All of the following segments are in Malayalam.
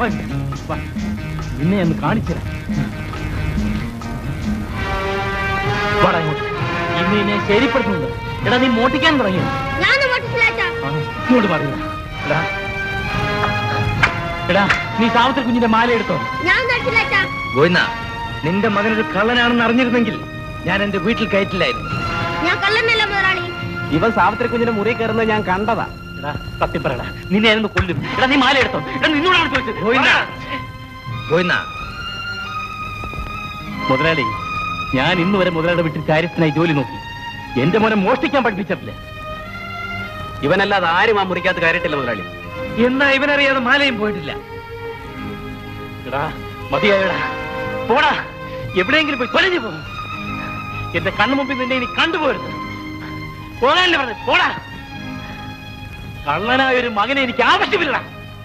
വാ, വാ. നിന്നെ ഒന്ന് കാണിച്ചുതരാം വാടാ ഇങ്ങോട്ട് ഇന്ന് നിന്നെ ശരിപ്പെടുത്തുന്നുണ്ട് എടാ നീ മോട്ടിക്കാൻ തുടങ്ങിയോ ഞാൻ മോട്ടിച്ചില്ല അച്ഛാ ആ, ഇങ്ങോട്ട് പറയുക എടാ എടാ നീ സാവിത്രി കുഞ്ഞിന്റെ മാല എടുത്തോ ഞാൻ ധരിച്ചില്ല അച്ഛാ ഗോവിന്ദ നിന്റെ മകനൊരു കള്ളനാണെന്ന് അറിഞ്ഞിരുന്നെങ്കിൽ ഞാൻ എന്റെ വീട്ടിൽ കയറ്റില്ലായിരുന്നു ഞാൻ കള്ളനല്ല മുതലാളി ഇവൻ സാവിത്രി കുഞ്ഞിന്റെ മുറി കയറുന്നത് ഞാൻ കണ്ടതാ എടാ സത്യം പറയടാ നിന്നെ ഞാനൊന്ന് കൊല്ലും എടാ നീ മാല എടുത്തോ എടാ നിന്നോടാണ് ചോദിച്ചത് ഗോവിന്ദ ഗോവിന്ദ മുതലാളി ഞാൻ ഇന്ന് വരെ മുതലാളിയുടെ വീട്ടിൽ കാര്യസ്ഥനായി ജോലി നോക്കി എന്റെ മോനെ മോഷ്ടിക്കാൻ പഠിപ്പിച്ചിട്ടില്ല ഇവനല്ലാതെ ആരും ആ മുറിക്കകത്ത് കയറിയിട്ടില്ല മുതലാളി എന്നാ ഇവനറിയാതെ മാലയും പോയിട്ടില്ല എടാ മതിയായടാ പോടാ എവിടെയെങ്കിലും പോയി തൊലഞ്ഞു പോ എന്റെ കണ്ണു മുമ്പിൽ നിന്നെ ഇനി കണ്ടുപോരുത് പോകാനല്ലേ പറഞ്ഞത് പോടാ കള്ളനായ ഒരു മകനെ എനിക്ക് ആവശ്യമില്ലടാ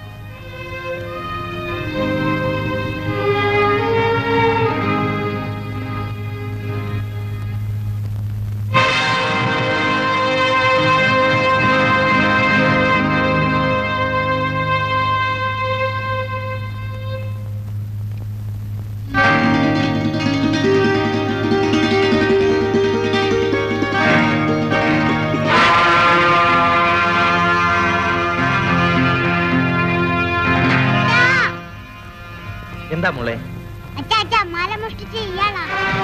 എന്താ മോളെ അച്ഛാ അച്ഛാ മാല മോഷ്ടിച്ച് ഇയാളാ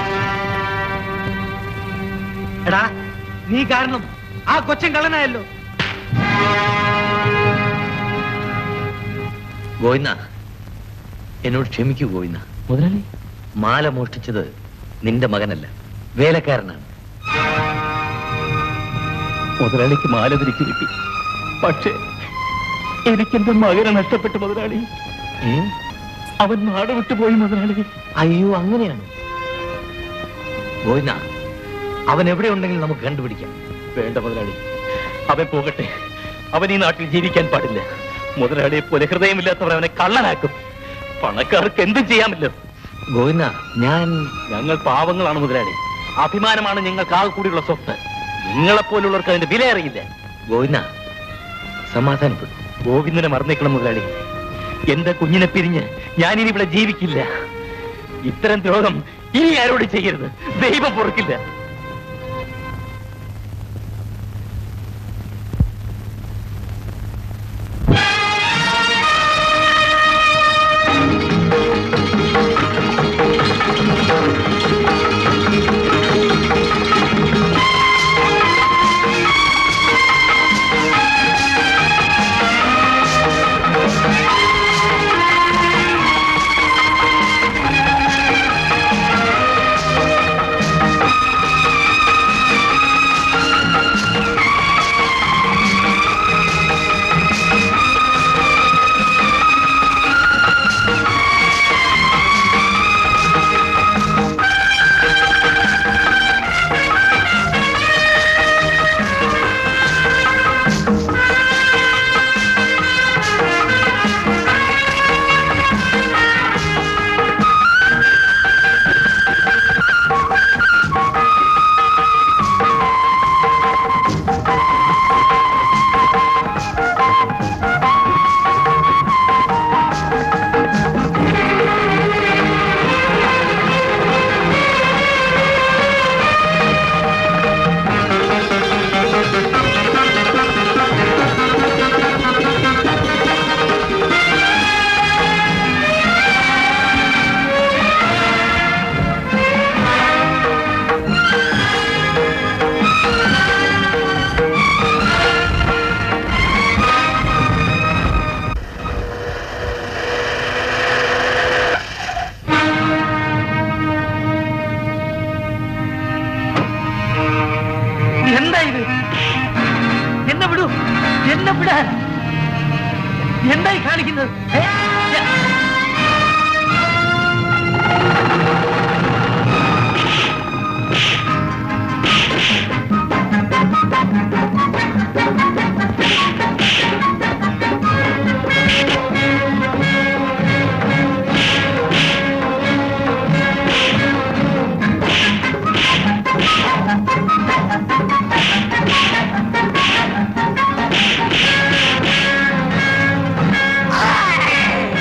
എടാ നീ കാരണം ആ കൊച്ചൻ കള്ളനായല്ലോ ഗോവിന്ദ എന്നോട് ക്ഷമിക്കൂ ഗോവിന്ദ മുതലാളി മാല മോഷ്ടിച്ചത് നിന്റെ മകനല്ല വേലക്കാരനാണ് മുതലാളിക്ക് മാല തിരിച്ചു കിട്ടി പക്ഷേ എനിക്കെന്റെ മകനെ നഷ്ടപ്പെട്ടു മുതലാളി ഏ? അവൻ നാട് വിട്ടുപോയി മുതലാളി അയ്യോ അങ്ങനെയാണ് ഗോവിന്ദ അവൻ എവിടെ ഉണ്ടെങ്കിൽ നമുക്ക് കണ്ടുപിടിക്കാം വേണ്ട മുതലാളി അവൻ പോകട്ടെ അവൻ ഈ നാട്ടിൽ ജീവിക്കാൻ പാടില്ല മുതലാളിയെ പോലെ ഹൃദയമില്ലാത്തവർ അവനെ കള്ളനാക്കും പണക്കാർക്ക് എന്തും ചെയ്യാമല്ലോ ഗോവിന്ദ ഞാൻ ഞങ്ങൾ പാവങ്ങളാണ് മുതലാളി അഭിമാനമാണ് ഞങ്ങൾക്ക് ആകെ കൂടിയുള്ള സ്വത്ത് നിങ്ങളെപ്പോലുള്ളവർക്ക് അതിന്റെ വില അറിയില്ല ഗോവിന്ദ സമാധാനപ്പെടും ഗോവിന്ദനെ മറന്നേക്കണം മുതലാളി എന്റെ കുഞ്ഞിനെ പിരിഞ്ഞ് ഞാനിനി ഇവിടെ ജീവിക്കില്ല ഇത്തരം ദ്രോഹം ഇനി ആരോട് ചെയ്യരുത് ദൈവം പൊറുക്കില്ല എന്താ ഇത് എന്നെ വിടൂ എന്നെ വിടാൻ എന്തായി കാണിക്കുന്നത് ഏ? ആ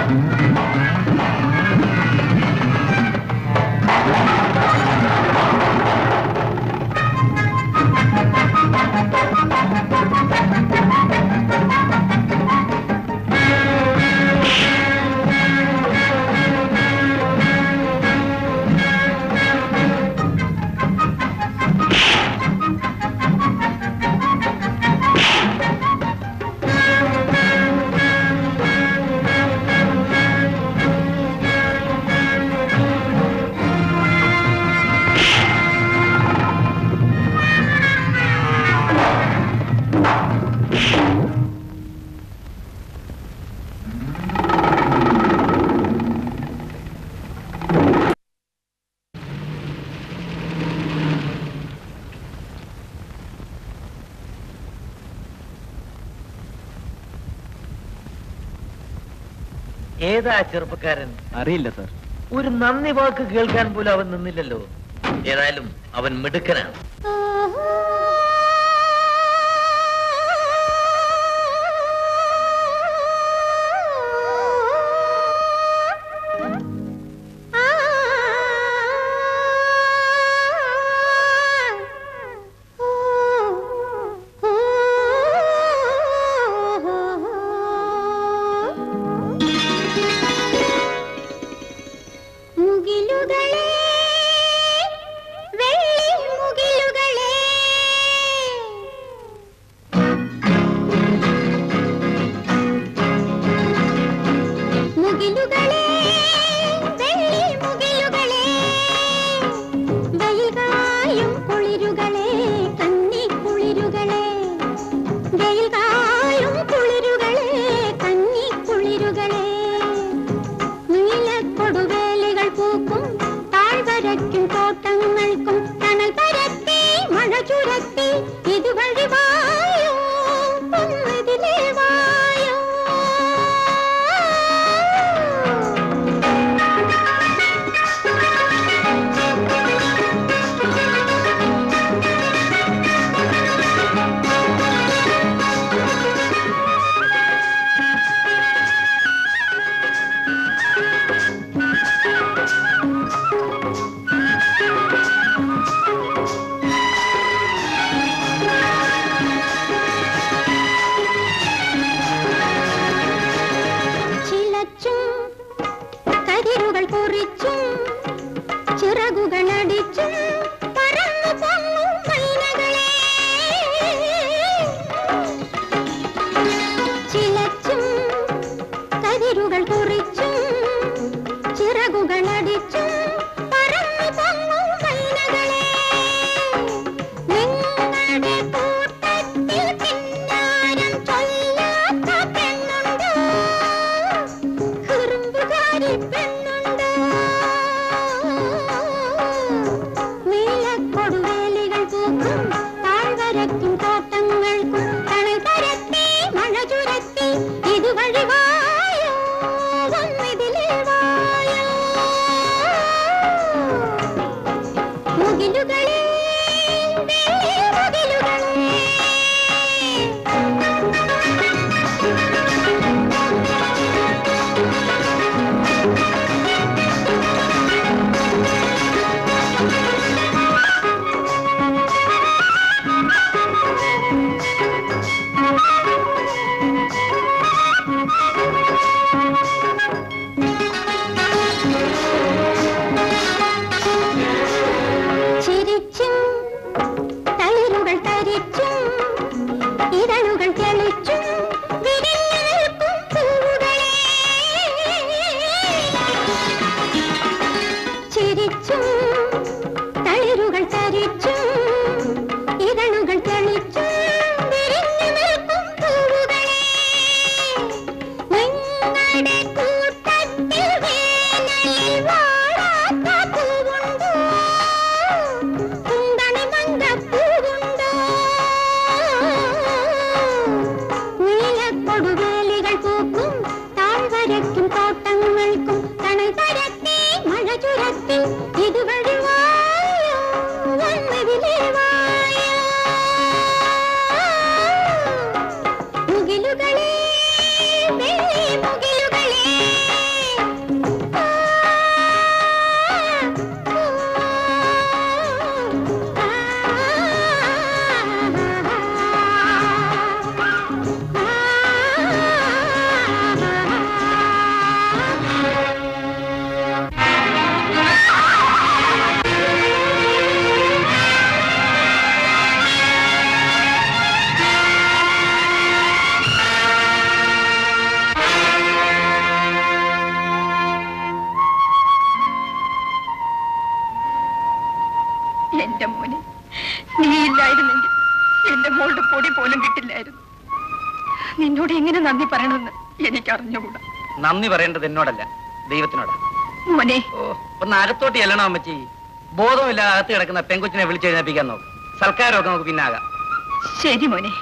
ഏതാ ആ ചെറുപ്പക്കാരൻ അറിയില്ല സർ ഒരു നന്ദി വാക്ക് കേൾക്കാൻ പോലും അവൻ നിന്നില്ലല്ലോ ഏതായാലും അവൻ മിടുക്കനാണ് മുകിലുകളെ വെള്ളി മുകിലുകളെ മുകിലുകളെ വെള്ളി മുകിലുകളെ വെയിൽകായും കുളിരുകളെ കന്നി കുളിരുകളെ വെയിൽകായും കുളിരുകളെ കന്നി കുളിരുകളെ നീലക്കൊടുവേലികൾ പൂക്കും താഴ്വരയ്ക്കും തോട്ടങ്ങൾക്കും തണൽ പരത്തി മഴ ചുരത്തി ഇതുവഴി വായോ ഒന്നിതിലേ വായോ ചിലച്ചും കതിരുകൾ കുറിച്ചും ചിറകുകൾ അടിച്ചും പറന്നു പൊങ്ങും മൈനകളെ ചിലച്ചും കതിരുകൾ കുറിച്ചും ചിറകുകൾ അടിച്ചും പറന്നു പൊങ്ങും മൈനകളെ നിങ്ങളുടെ കൂട്ടത്തിൽ കിന്നാരം ചൊല്ലാത്ത പെണ്ണുണ്ടോ കുറുമ്പുകാരി പെണ്ണുണ്ട് നീലക്കൊടുവേലികൾ പൂക്കും താഴ്വരയ്ക്കും തോട്ടങ്ങൾക്കും തണൽ പരത്തി മഴ ചുരത്തി ഇതുവഴി വായോ വന്നിതിലേ വായോ മുകിലുകളെ വെള്ളി മുകിലുകളെ ചിരിച്ചും തളിരുകൾ തരിച്ചും ഇതളുകൾ തെളിച്ചും വിരിഞ്ഞു നിൽക്കും പൂവുകളെ ചിരിച്ചും തളിരുകൾ തരിച്ചും ഇതളുകൾ തെളിച്ചും വിരിഞ്ഞു നിൽക്കും പൂവുകളെ നിങ്ങളുടെ എങ്ങനെ നന്ദി പറയണമെന്ന് എനിക്ക് അറിഞ്ഞുകൂടാ നന്ദി പറയേണ്ടത് എന്നോടല്ല ദൈവത്തിനോടാ മോനെ ഓ ഒന്ന് അകത്തോട്ട് ചെല്ലണം അമ്മച്ചി ബോധമില്ല അകത്ത് കിടക്കുന്ന പെങ്കൊച്ചിനെ വിളിച്ചെഴുന്നേപ്പിക്കാൻ നോക്ക് സർക്കാരൊക്കെ നമുക്ക് പിന്നാകാം ശരി മോനെ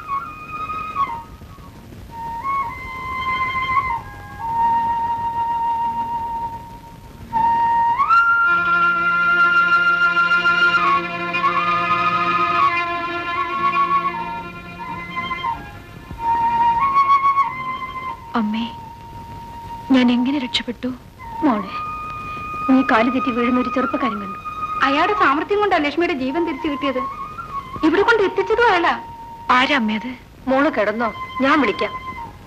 അമ്മേ ഞാൻ എങ്ങനെ രക്ഷപ്പെട്ടു മോളെ നീ കാല് തെറ്റി വീഴുന്ന ഒരു ചെറുപ്പക്കാരൻ കണ്ടു അയാളുടെ സാമർത്ഥ്യം കൊണ്ടാ ലക്ഷ്മിയുടെ ജീവൻ തിരിച്ചു കിട്ടിയത് ഇവിടെ കൊണ്ട് എത്തിച്ചതും അയാളാ ആരാ അമ്മേ അത് മോള് കിടന്നോ ഞാൻ വിളിക്കാം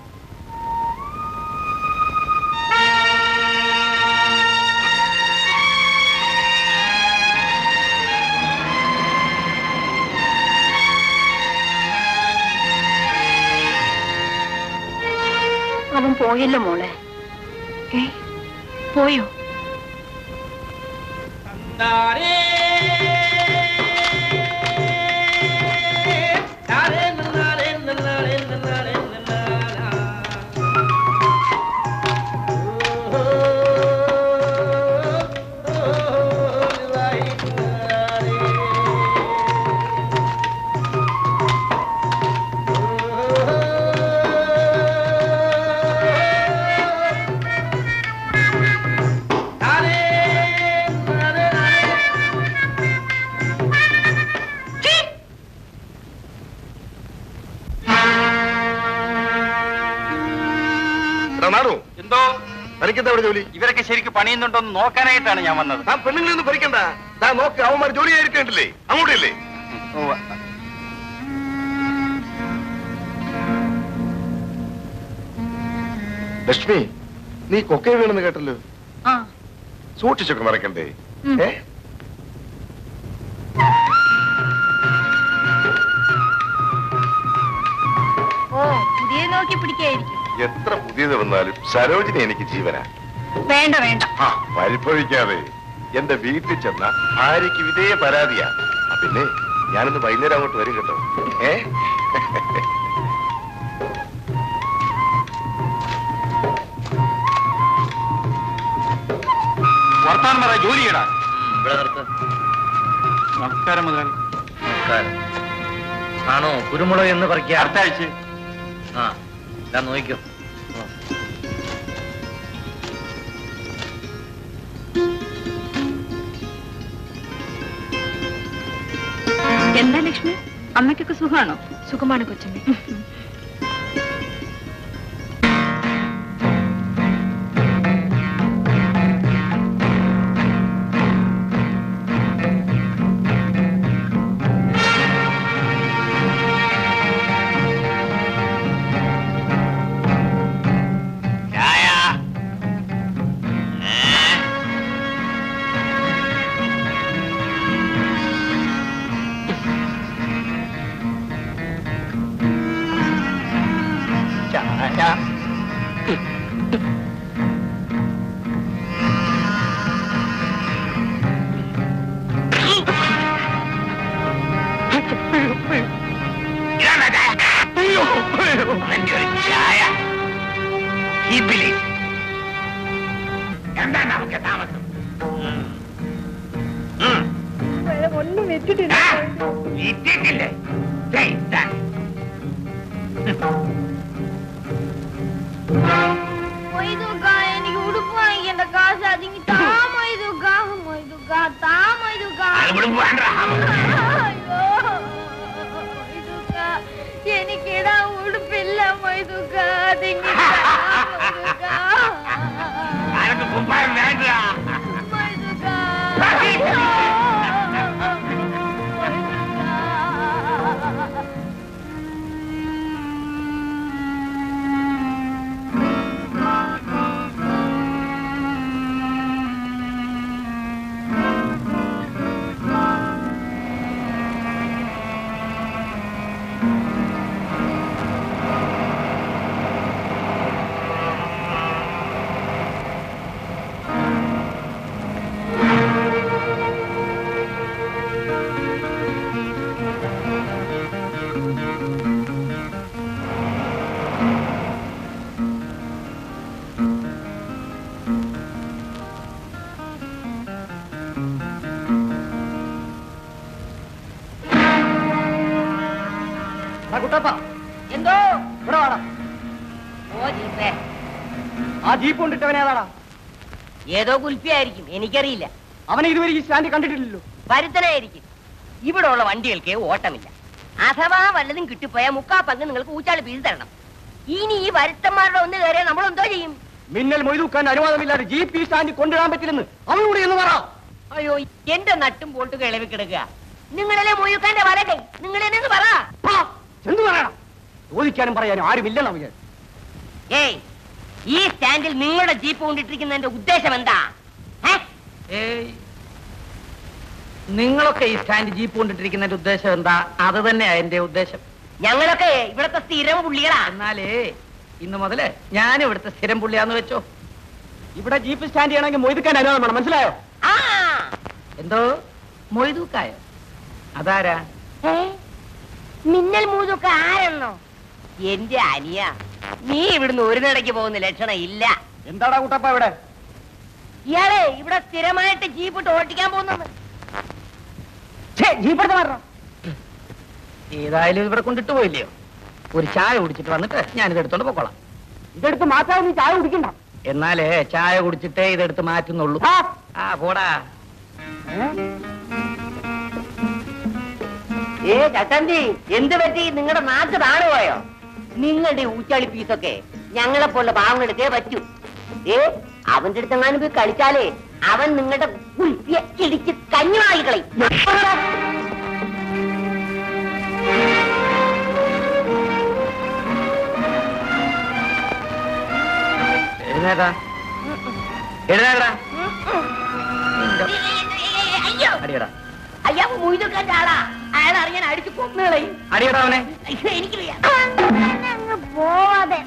അവൻ പോയല്ലോ മോളെ ഏ പോയോ എടാ നാണു എന്തോ തനിക്കെന്താ ഇവിടെ ജോലി ഇവരൊക്കെ ശരിക്കും പണിയുന്നുണ്ടോന്ന് നോക്കാനായിട്ടാണ് ഞാൻ വന്നത് താൻ പെണ്ണുങ്ങളെ ഒന്നും ഭരിക്കണ്ട താൻ നോക്ക് അവന്മാർ ജോലി ആയിരിക്കണ്ടില്ലേ അങ്ങോട്ടില്ലേ ലക്ഷ്മി നീ കൊക്കയെ വീണെന്ന് കേട്ടല്ലോ ആ സൂക്ഷിച്ചൊക്കെ മറക്കണ്ടേ ഉം. ഏ ഓ പുതിയ നോക്കി പിടിക്കായിരിക്കും എത്ര പുതിയത് വന്നാലും സരോജിനി എനിക്ക് ജീവനാ വേണ്ട വേണ്ട ആ പരിഭവിക്കാതെ എന്റെ വീട്ടിൽ ചെന്ന ഭാര്യയ്ക്ക് ഇതേ പരാതിയാ ആ, പിന്നെ ഞാനിന്ന് വൈകുന്നേരം അങ്ങോട്ട് വരും കേട്ടോ ഏ വർത്താനം പറ ജോലി ചെയ്യടാ ഇവിടെ നിർത്ത് നമസ്കാരം മുതലാളി നമസ്കാരം ആണോ കുരുമുളക് എന്ന് പറിക്കുക അടുത്ത ആഴ്ച ആ ഞാൻ നോക്കിക്കോ എന്താ ലക്ഷ്മി അമ്മയ്ക്കൊക്കെ സുഖമാണോ സുഖമാണ് കൊച്ചമ്മ മൊയ്തുക്ക എനിക്ക് ഉടുപ്പ് വാങ്ങിക്കേണ്ട കാശ് അതിങ്ങി താ മൊയ്തുക്ക മൊയ്തുക്ക താ മൊയ്തുക്ക അയ്യോ മൊയ്തുക്ക എനിക്കിടാ ഉടുപ്പില്ല മൊയ്തുക്ക അതിങ്ങി താ മൊയ്തുക്ക മൊയ്തുക്ക മൊയ്തുക്ക ആ കുട്ടപ്പ എന്തോ ഇവിടെ വാടാ ഓ ജീപ്പേ ആ ജീപ്പ് കൊണ്ടിട്ടവൻ ഏതാടാ ഏതോ കുൽപ്പിയായിരിക്കും എനിക്കറിയില്ല അവനെ ഇതുവരെ ഈ സ്റ്റാൻഡ് കണ്ടിട്ടില്ലല്ലോ വരുത്തനായിരിക്കും ഇവിടെ ഉള്ള വണ്ടികൾക്ക് ഓട്ടമില്ല അഥവാ വല്ലതും കിട്ടിപ്പോയാൽ മുക്കാ പങ്ക് നിങ്ങൾക്ക് ഊച്ചാളി പീസ് തരണം ഇനി ഈ വരുത്തന്മാരുടെ ഒന്ന് കയറിയാൽ നമ്മൾ എന്തോ ചെയ്യും മിന്നൽ മൊയ്തുക്കാൻ അനുവാദമില്ലാതെ ജീപ്പ് ഈ സ്റ്റാൻഡിൽ കൊണ്ടുവരാൻ പറ്റില്ലെന്ന് അവനോട് എന്ന് പറ അയ്യോ എന്റെ നട്ടും പോട്ടും ഇളവി കിടക്കുക നിങ്ങളല്ലേ മൊയ്യുക്കാന്റെ വലകൈ നിങ്ങൾ എന്നു പറ ആ, എന്ത് പറയണം ചോദിക്കാനും പറയാനും ആരുമില്ലെന്നാ വിചാരിച്ചു ഏയ് ഈ സ്റ്റാൻഡിൽ നിങ്ങളുടെ ജീപ്പ് കൊണ്ടിട്ടിരിക്കുന്നതിന്റെ ഉദ്ദേശം എന്താ ഏ? ഏയ് നിങ്ങളൊക്കെ ഈ സ്റ്റാൻഡ് ജീപ്പ് കൊണ്ടിട്ടിരിക്കുന്നതിന്റെ ഉദ്ദേശം എന്താ അത് തന്നെയാ എന്റെ ഉദ്ദേശം ഞങ്ങളൊക്കെ ഇവിടത്തെ സ്ഥിരം പുള്ളികളാ എന്നാലേ ഇന്ന് മുതല് ഞാൻ ഇവിടുത്തെ സ്ഥിരം പുള്ളിയാന്ന് വെച്ചോ ഇവിടെ ജീപ്പ് സ്റ്റാൻഡ് ചെയ്യണമെങ്കിൽ മൊയ്തുക്കാൻ അനുവാദം വേണം മനസ്സിലായോ ആ എന്തോ മൊയ്തൂക്കായോ അതാരാ ഏ? മിന്നൽ മൂതൊക്കെ ആരെന്നോ എന്റെ അനിയ നീ ഇവിടുന്ന് ഒരു നടയ്ക്ക് പോകുന്ന ലക്ഷണം ഇല്ല എന്താടാ കുട്ടപ്പ ഇവിടെ ഇയാളെ ഇവിടെ സ്ഥിരമായിട്ട് ജീപ്പിട്ട് ഓട്ടിക്കാൻ പോകുന്നത് ജീപ്പ് എടുത്ത് മാറണം ഏതായാലും ഇവിടെ കൊണ്ടിട്ട് പോയില്ലയോ ഒരു ചായ കുടിച്ചിട്ട് വന്നിട്ട് ഞാൻ ഇതെടുത്തോണ്ട് പോക്കോളാം ഇതെടുത്ത് മാറ്റാൻ നീ ചായ കുടിക്കണ്ട എന്നാലേ ചായ കുടിച്ചിട്ടേ ഇതെടുത്ത് മാറ്റുന്നുള്ളൂ ആ പോടാ ഏ ചട്ടന്തി എന്ത് പറ്റി നിങ്ങളുടെ നാക്ക് താണു പോയോ നിങ്ങളുടെ ഊച്ചാളി പീസൊക്കെ ഞങ്ങളെ പോലെ പാവങ്ങളെടുത്തേ പറ്റൂ ഏ അവന്റെ അടുത്തെങ്ങാനും പോയി കളിച്ചാലേ അവൻ നിങ്ങളുടെ കുൽപ്പിയെ ഇടിച്ച് കഞ്ഞി വാങ്ങിക്കളയും എഴുന്നേട്ടാ എഴുന്നേടാ അയ്യോ അടിയടാ അയ്യാ മൊയ്തൊക്കെ ആളാ അയാൾ അറിയാൻ അടിച്ചു കൊന്നുകളയും അടിയടാ അവനെ അയ്യോ എനിക്ക് വയ്യ. അങ്ങ് പോവാതെ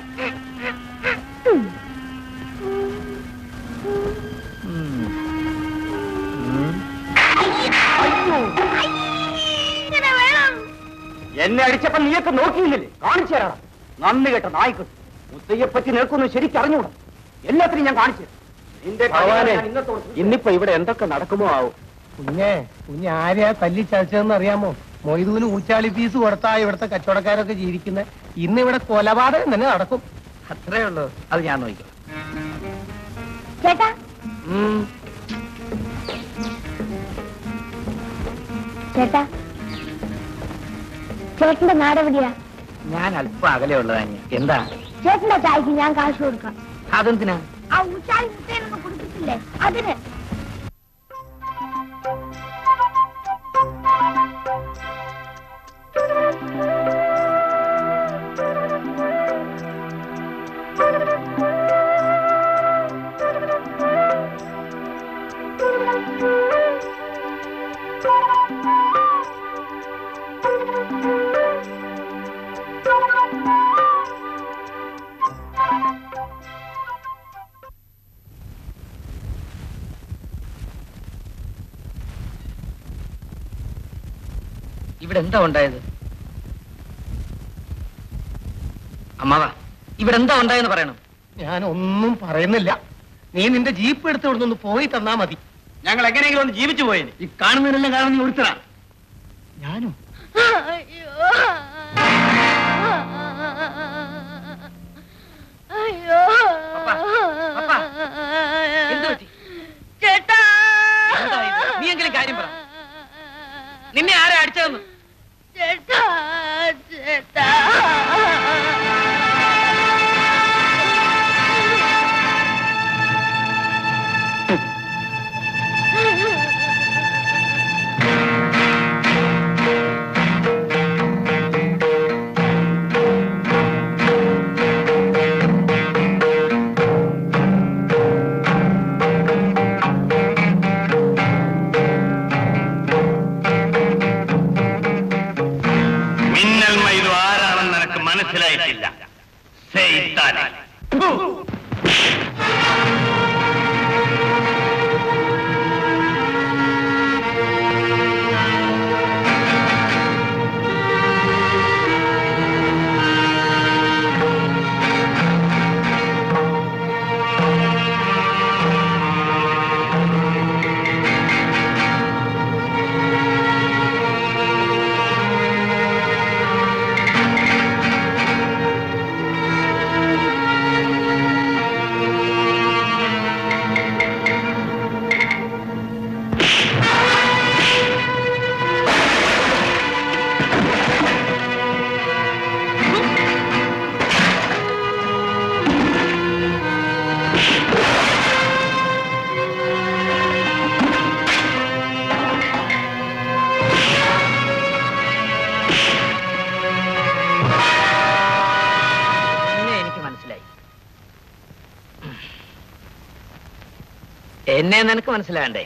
ഉം. ഉം. ഇങ്ങനെ വേണം എന്നെ അടിച്ചപ്പോ നീയൊക്കെ നോക്കിയില്ലേ കാണിച്ചു തരാം നന്ദി കേട്ട നായ്ക്കൾ മുത്തയ്യെ പറ്റി നിൽക്കുന്നു ശരിക്കറിഞ്ഞൂടാ എല്ലാത്തിനും ഞാൻ കാണിച്ചു തരാം. നിന്റെ ഭഗവാനെ, ഞാൻ ഇന്നത്തോട് ഇന്നിപ്പോ ഇവിടെ എന്തൊക്കെ നടക്കുമോ ആവും കുഞ്ഞെ കുഞ്ഞ് ആരെയാ തല്ലി ചതച്ചതെന്ന് അറിയാമോ മൊയ്തൂന് ഊച്ചാളി ഫീസ് കൊടുത്താ ഇവിടുത്തെ കച്ചവടക്കാരൊക്കെ ജീവിക്കുന്നത് ഇന്ന് ഇവിടെ കൊലപാതകം തന്നെ നടക്കും അത്രേ ഉള്ളൂ അത് ഞാൻ നോക്കിക്കാം ചേട്ടാ ഉം. ചേട്ടാ ചേട്ടന്റെ നാടെവിടെയാ ഞാൻ അല്പം അകലെ ഉള്ളതാ ഞാൻ എന്താ ചേട്ടന്റെ ചായക്ക് ഞാൻ കാശ് കൊടുക്കാം അതെന്തിനാ ആ ഉച്ചായി മുട്ടേനൊക്കെ കുടിപ്പിച്ചില്ലേ അതിന് ഇവിടെ എന്താ ഉണ്ടായത് അമ്മാവ ഇവിടെ എന്താ ഉണ്ടായെന്ന് പറയണം ഞാൻ ഒന്നും പറയുന്നില്ല നീ നിന്റെ ജീപ്പ് എടുത്ത് ഇവിടെ നിന്ന് പോയി തന്നാ മതി ഞങ്ങൾ എങ്ങനെയെങ്കിലും ഒന്ന് ജീവിച്ചു പോയേനെ ഈ കാണുന്നതിനെല്ലാം കാരണം നീ ഒരുത്തരാ ഞാനും അയ്യോ അയ്യോ പപ്പാ, പപ്പാ, എന്ത് പറ്റി? ചേട്ടാ എന്താ ഇത്? നീ എങ്കിലും കാര്യം പറ. നിന്നെ ആരാ അടിച്ചതെന്ന് ചേട്ടാ ചേട്ടാ ആ എന്നെ നിനക്ക് മനസ്സിലാണ്ടേ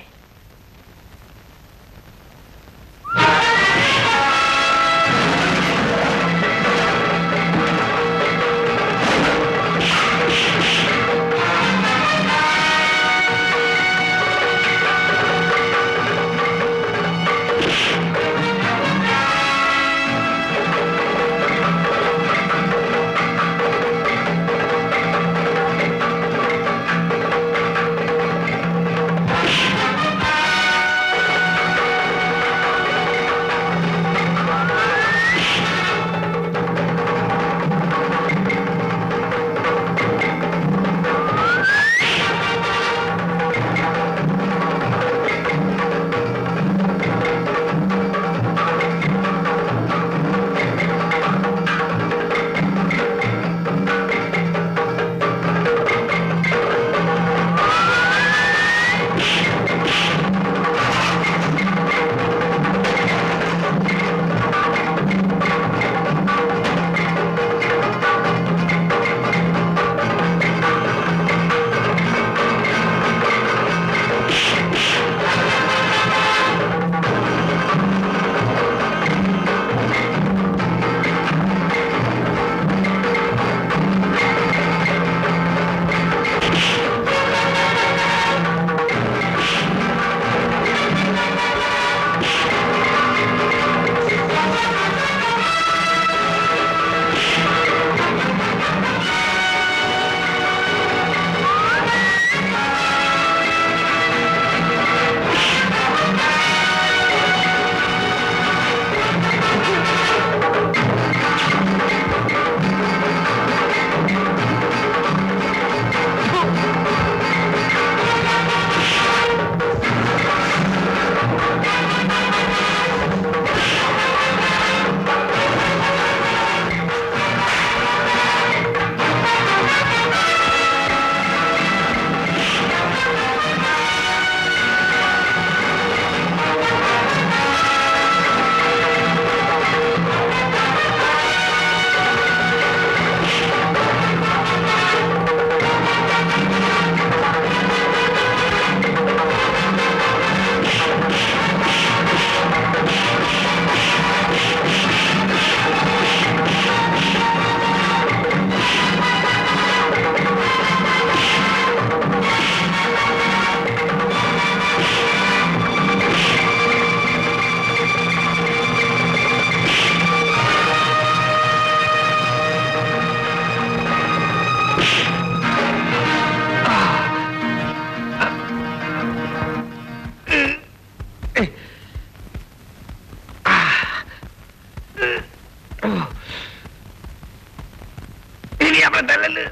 ഇനി നമ്മളെ തല്ലല്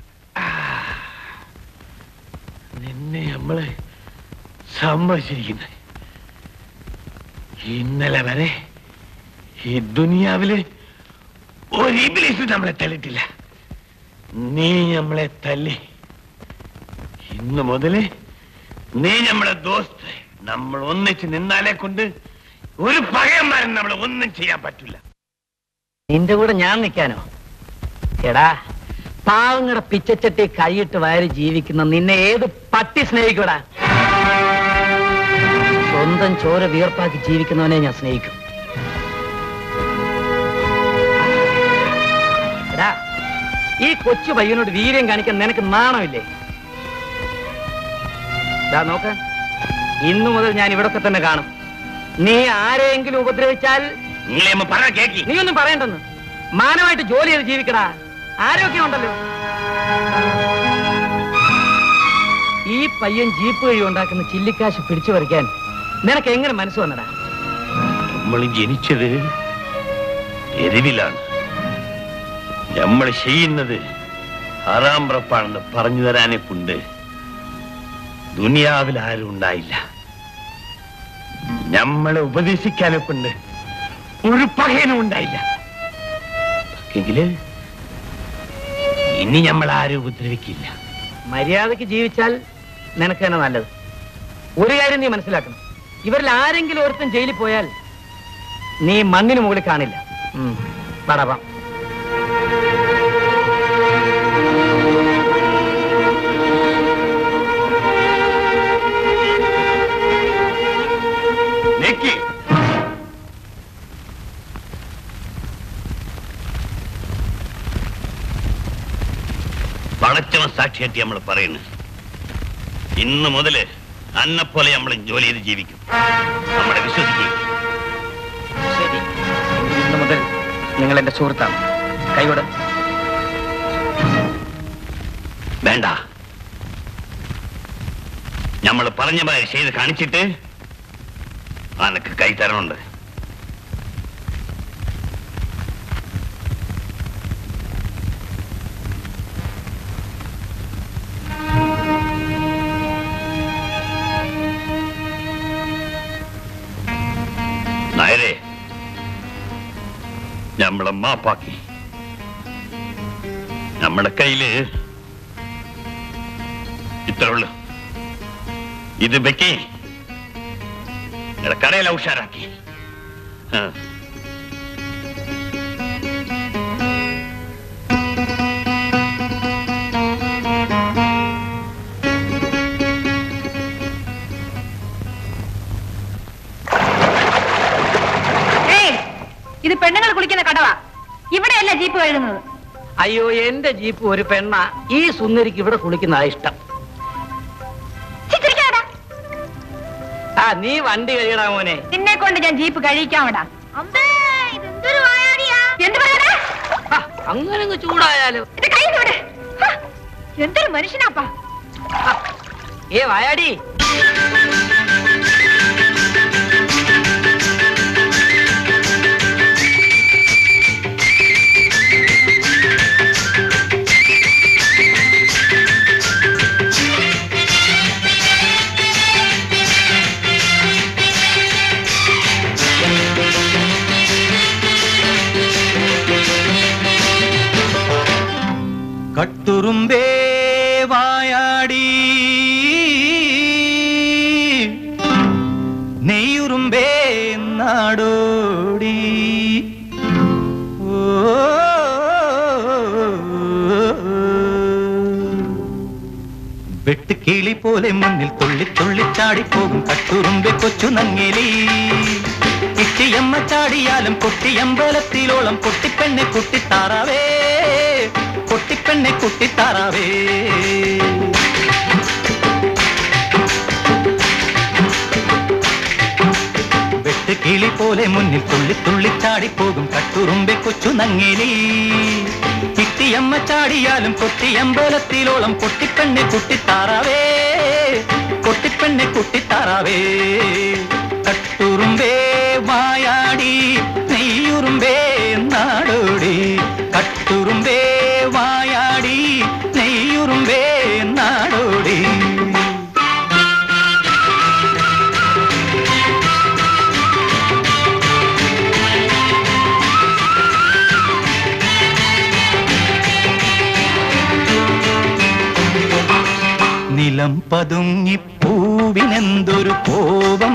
നിന്നെ നമ്മള് സമ്മതിച്ചിരിക്കുന്നു ഇന്നലെ വരെ ഈ ദുനിയാവില് ഒരു ഇബിലിസ് നമ്മളെ തല്ലിട്ടില്ല നീ നമ്മളെ തല്ലി ഇന്ന് മുതല് നീ നമ്മളെ ദോസ്ത് നമ്മൾ ഒന്നിച്ച് നിന്നാലെ കൊണ്ട് ഒരു പകയന്മാരും നമ്മളെ ഒന്നും ചെയ്യാൻ പറ്റില്ല നിന്റെ കൂടെ ഞാൻ നിൽക്കാനോ എടാ പാവങ്ങളുടെ പിച്ചച്ചട്ടി കൈയിട്ട് വയറി ജീവിക്കുന്ന നിന്നെ ഏത് പട്ടി സ്നേഹിക്കൂടാ സ്വന്തം ചോര വിയർപ്പാക്കി ജീവിക്കുന്നവനെ ഞാൻ സ്നേഹിക്കും എടാ ഈ കൊച്ചു പയ്യനോട് വീര്യം കാണിക്കാൻ നിനക്ക് നാണമില്ലേ ദാ നോക്ക് ഇന്നു മുതൽ ഞാൻ ഇവിടൊക്കെ തന്നെ കാണും നീ ആരെയെങ്കിലും ഉപദ്രവിച്ചാൽ നിങ്ങളെ പറ കേക്കി നീ ഒന്നും പറയണ്ടെന്ന് മാനമായിട്ട് ജോലി ചെയ്ത് ജീവിക്കടാ ആരോഗ്യം ഉണ്ടല്ലോ ഈ പയ്യൻ ജീപ്പ് വഴി ഉണ്ടാക്കുന്ന ചില്ലിക്കാശ് പിടിച്ചു പറിക്കാൻ നിനക്ക് എങ്ങനെ മനസ്സ് വന്നടാ നമ്മൾ ജനിച്ചത് എരിവിലാണ് നമ്മൾ ചെയ്യുന്നത് ആറാം പുറപ്പാണെന്ന് പറഞ്ഞു തരാനെ കൊണ്ട് ദുനിയാവിൽ ആരും ഉണ്ടായില്ല നമ്മളെ ഉപദേശിക്കാനെ കൊണ്ട് ഒരു പകയനും ഉണ്ടായില്ല എങ്കില് ഇനി നമ്മൾ ആരും ഉപദ്രവിക്കില്ല മര്യാദക്ക് ജീവിച്ചാൽ നിനക്ക് തന്നെ നല്ലത് ഒരു കാര്യം നീ മനസ്സിലാക്കണം ഇവരിൽ ആരെങ്കിലും ഒരുത്തൻ ജയിലിൽ പോയാൽ നീ മണ്ണിന് മുകളിൽ കാണില്ല ഉം, പടവാം ചേട്ടി നമ്മൾ പറയുന്നത് ഇന്ന് മുതല് അന്നെപ്പോലെ നമ്മൾ ജോലി ചെയ്ത് ജീവിക്കും നമ്മളെ വിശ്വസിക്കുക ശരി ഇന്ന് മുതൽ നിങ്ങൾ എന്റെ സുഹൃത്താണ് കൈവിട് വേണ്ട നമ്മൾ പറഞ്ഞ മാതിരി ചെയ്ത് കാണിച്ചിട്ട് അനക്ക് കൈ തരണുണ്ട് നായരെ നമ്മളെ മാപ്പാക്കി നമ്മുടെ കയ്യില് ഇത്ര ഉള്ളു ഇത് വെക്കി നിങ്ങളുടെ കടയില ഉഷാറാക്കി ആ. ഏയ് ഇത് പെണ്ണുങ്ങൾ കുളിക്കുന്ന കടവാ ഇവിടെയല്ല ജീപ്പ് കഴുകുന്നത് അയ്യോ എന്റെ ജീപ്പ് ഒരു പെണ്ണ ഈ സുന്ദരിക്ക് ഇവിടെ കുളിക്കുന്ന ഇഷ്ടം ചിരിക്കാടാ ആ നീ വണ്ടി കഴിയടാ മോനെ നിന്നെ കൊണ്ട് ഞാൻ ജീപ്പ് കഴിക്കാവിടാ എന്ത് പറയാ ആ, അങ്ങനെ അങ്ങ് ചൂടായാലോ ഇത് കൈ തൊട്. ഹ, എന്തൊരു മനുഷ്യനാപ്പാ ആ, ഏ വായാടി കട്ടുറുമ്പേ വായാടി നെയ്യുറുമ്പേ നാടോടി ഓ വെട്ടുകിളി പോലെ മുന്നിൽ തുള്ളി തുള്ളി ചാടിപ്പോകും കട്ടുറുമ്പെ കൊച്ചു നങ്ങേലി ഇട്ടിയമ്മ ചാടിയാലും കൊട്ടിയമ്പലത്തിലോളം പൊട്ടിപ്പെണ്ണെ കുട്ടിത്താറാവേ പൊട്ടിപ്പെണ്ണെ കുട്ടിത്താറാവേ വെട്ടുകിളി പോലെ മുന്നിൽ തുള്ളി തുള്ളി ചാടിപ്പോകും കട്ടുറുമ്പെ കൊച്ചു നങ്ങേലി ഇട്ടിയമ്മ ചാടിയാലും കൊട്ടിയമ്പലത്തിലോളം പൊട്ടിപ്പെണ്ണെ കുട്ടിത്താറാവേ കൊട്ടിപ്പെണ്ണെ കുട്ടിത്താറാവേ കട്ടുറുമ്പേ വായാടി നെയ്യുറുമ്പേ നാടോടി കട്ടുറുമ്പേ വായാടി നെയ്യുറുമ്പേ നാടോടി നിലം പതുങ്ങിപ്പൂവിനെന്തൊരു കോപം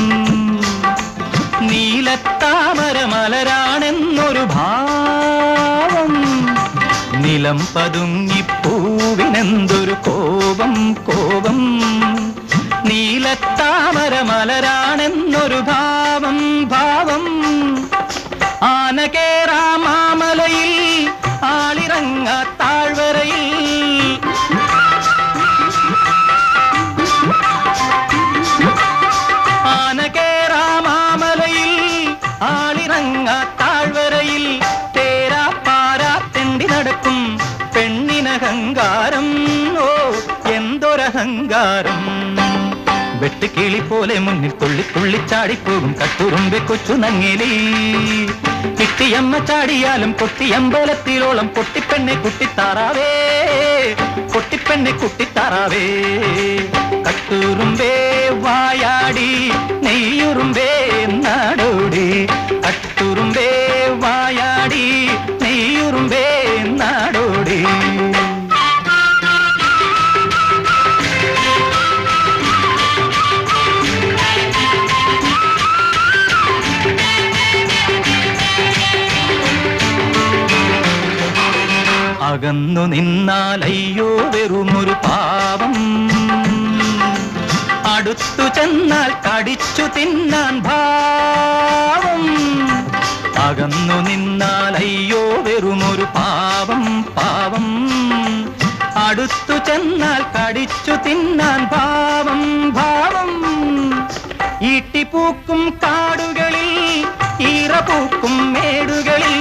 നീലത്താമര മലരാണെന്നൊരു ഭാവം നിലം പതുങ്ങിപ്പൂവിനെന്തൊരു കോപം കോപം നീലത്താമര മലരാണെന്നൊരു ഭാവം ഭാവം ആനകേറാ മാമലയിൽ ആളിറങ്ങ താഴ്വരയിൽ ആനകേറാ മാമലയിൽ ആളിറങ്ങ താഴ്വരയിൽ തേരാ പാരാ തെണ്ടി നടക്കും പെണ്ണിനഹങ്കാരം ഓ എന്തൊരഹങ്കാരം വെട്ടുകിളി പോലെ മുന്നിൽ തുള്ളി തുള്ളി ചാടിപ്പോകും കട്ടുറുമ്പെ കൊച്ചു നങ്ങേലി കിട്ടിയമ്മ ചാടിയാലും കൊട്ടിയമ്പലത്തിലോളം പൊട്ടിപ്പെണ്ണെ കുട്ടിത്താറാവേ പൊട്ടിപ്പെണ്ണെ കുട്ടിത്താറാവേ കട്ടുറുമ്പേ വായാടി നെയ്യുറുമ്പേ നാടോടി കട്ടുറുമ്പേ വായാടി നെയ്യുറുമ്പേ നാടോടി അകന്നു നിന്നാൽ അയ്യോ വെറുമൊരു പാവം അടുത്തു ചെന്നാൽ കടിച്ചു തിന്നാൻ ഭാവം അകന്നു നിന്നാൽ അയ്യോ വെറുമൊരു പാവം പാവം അടുത്തു ചെന്നാൽ കടിച്ചു തിന്നാൻ ഭാവം ഭാവം ഈട്ടിപ്പൂക്കും കാടുകളിൽ ഈറപൂക്കും മേടുകളിൽ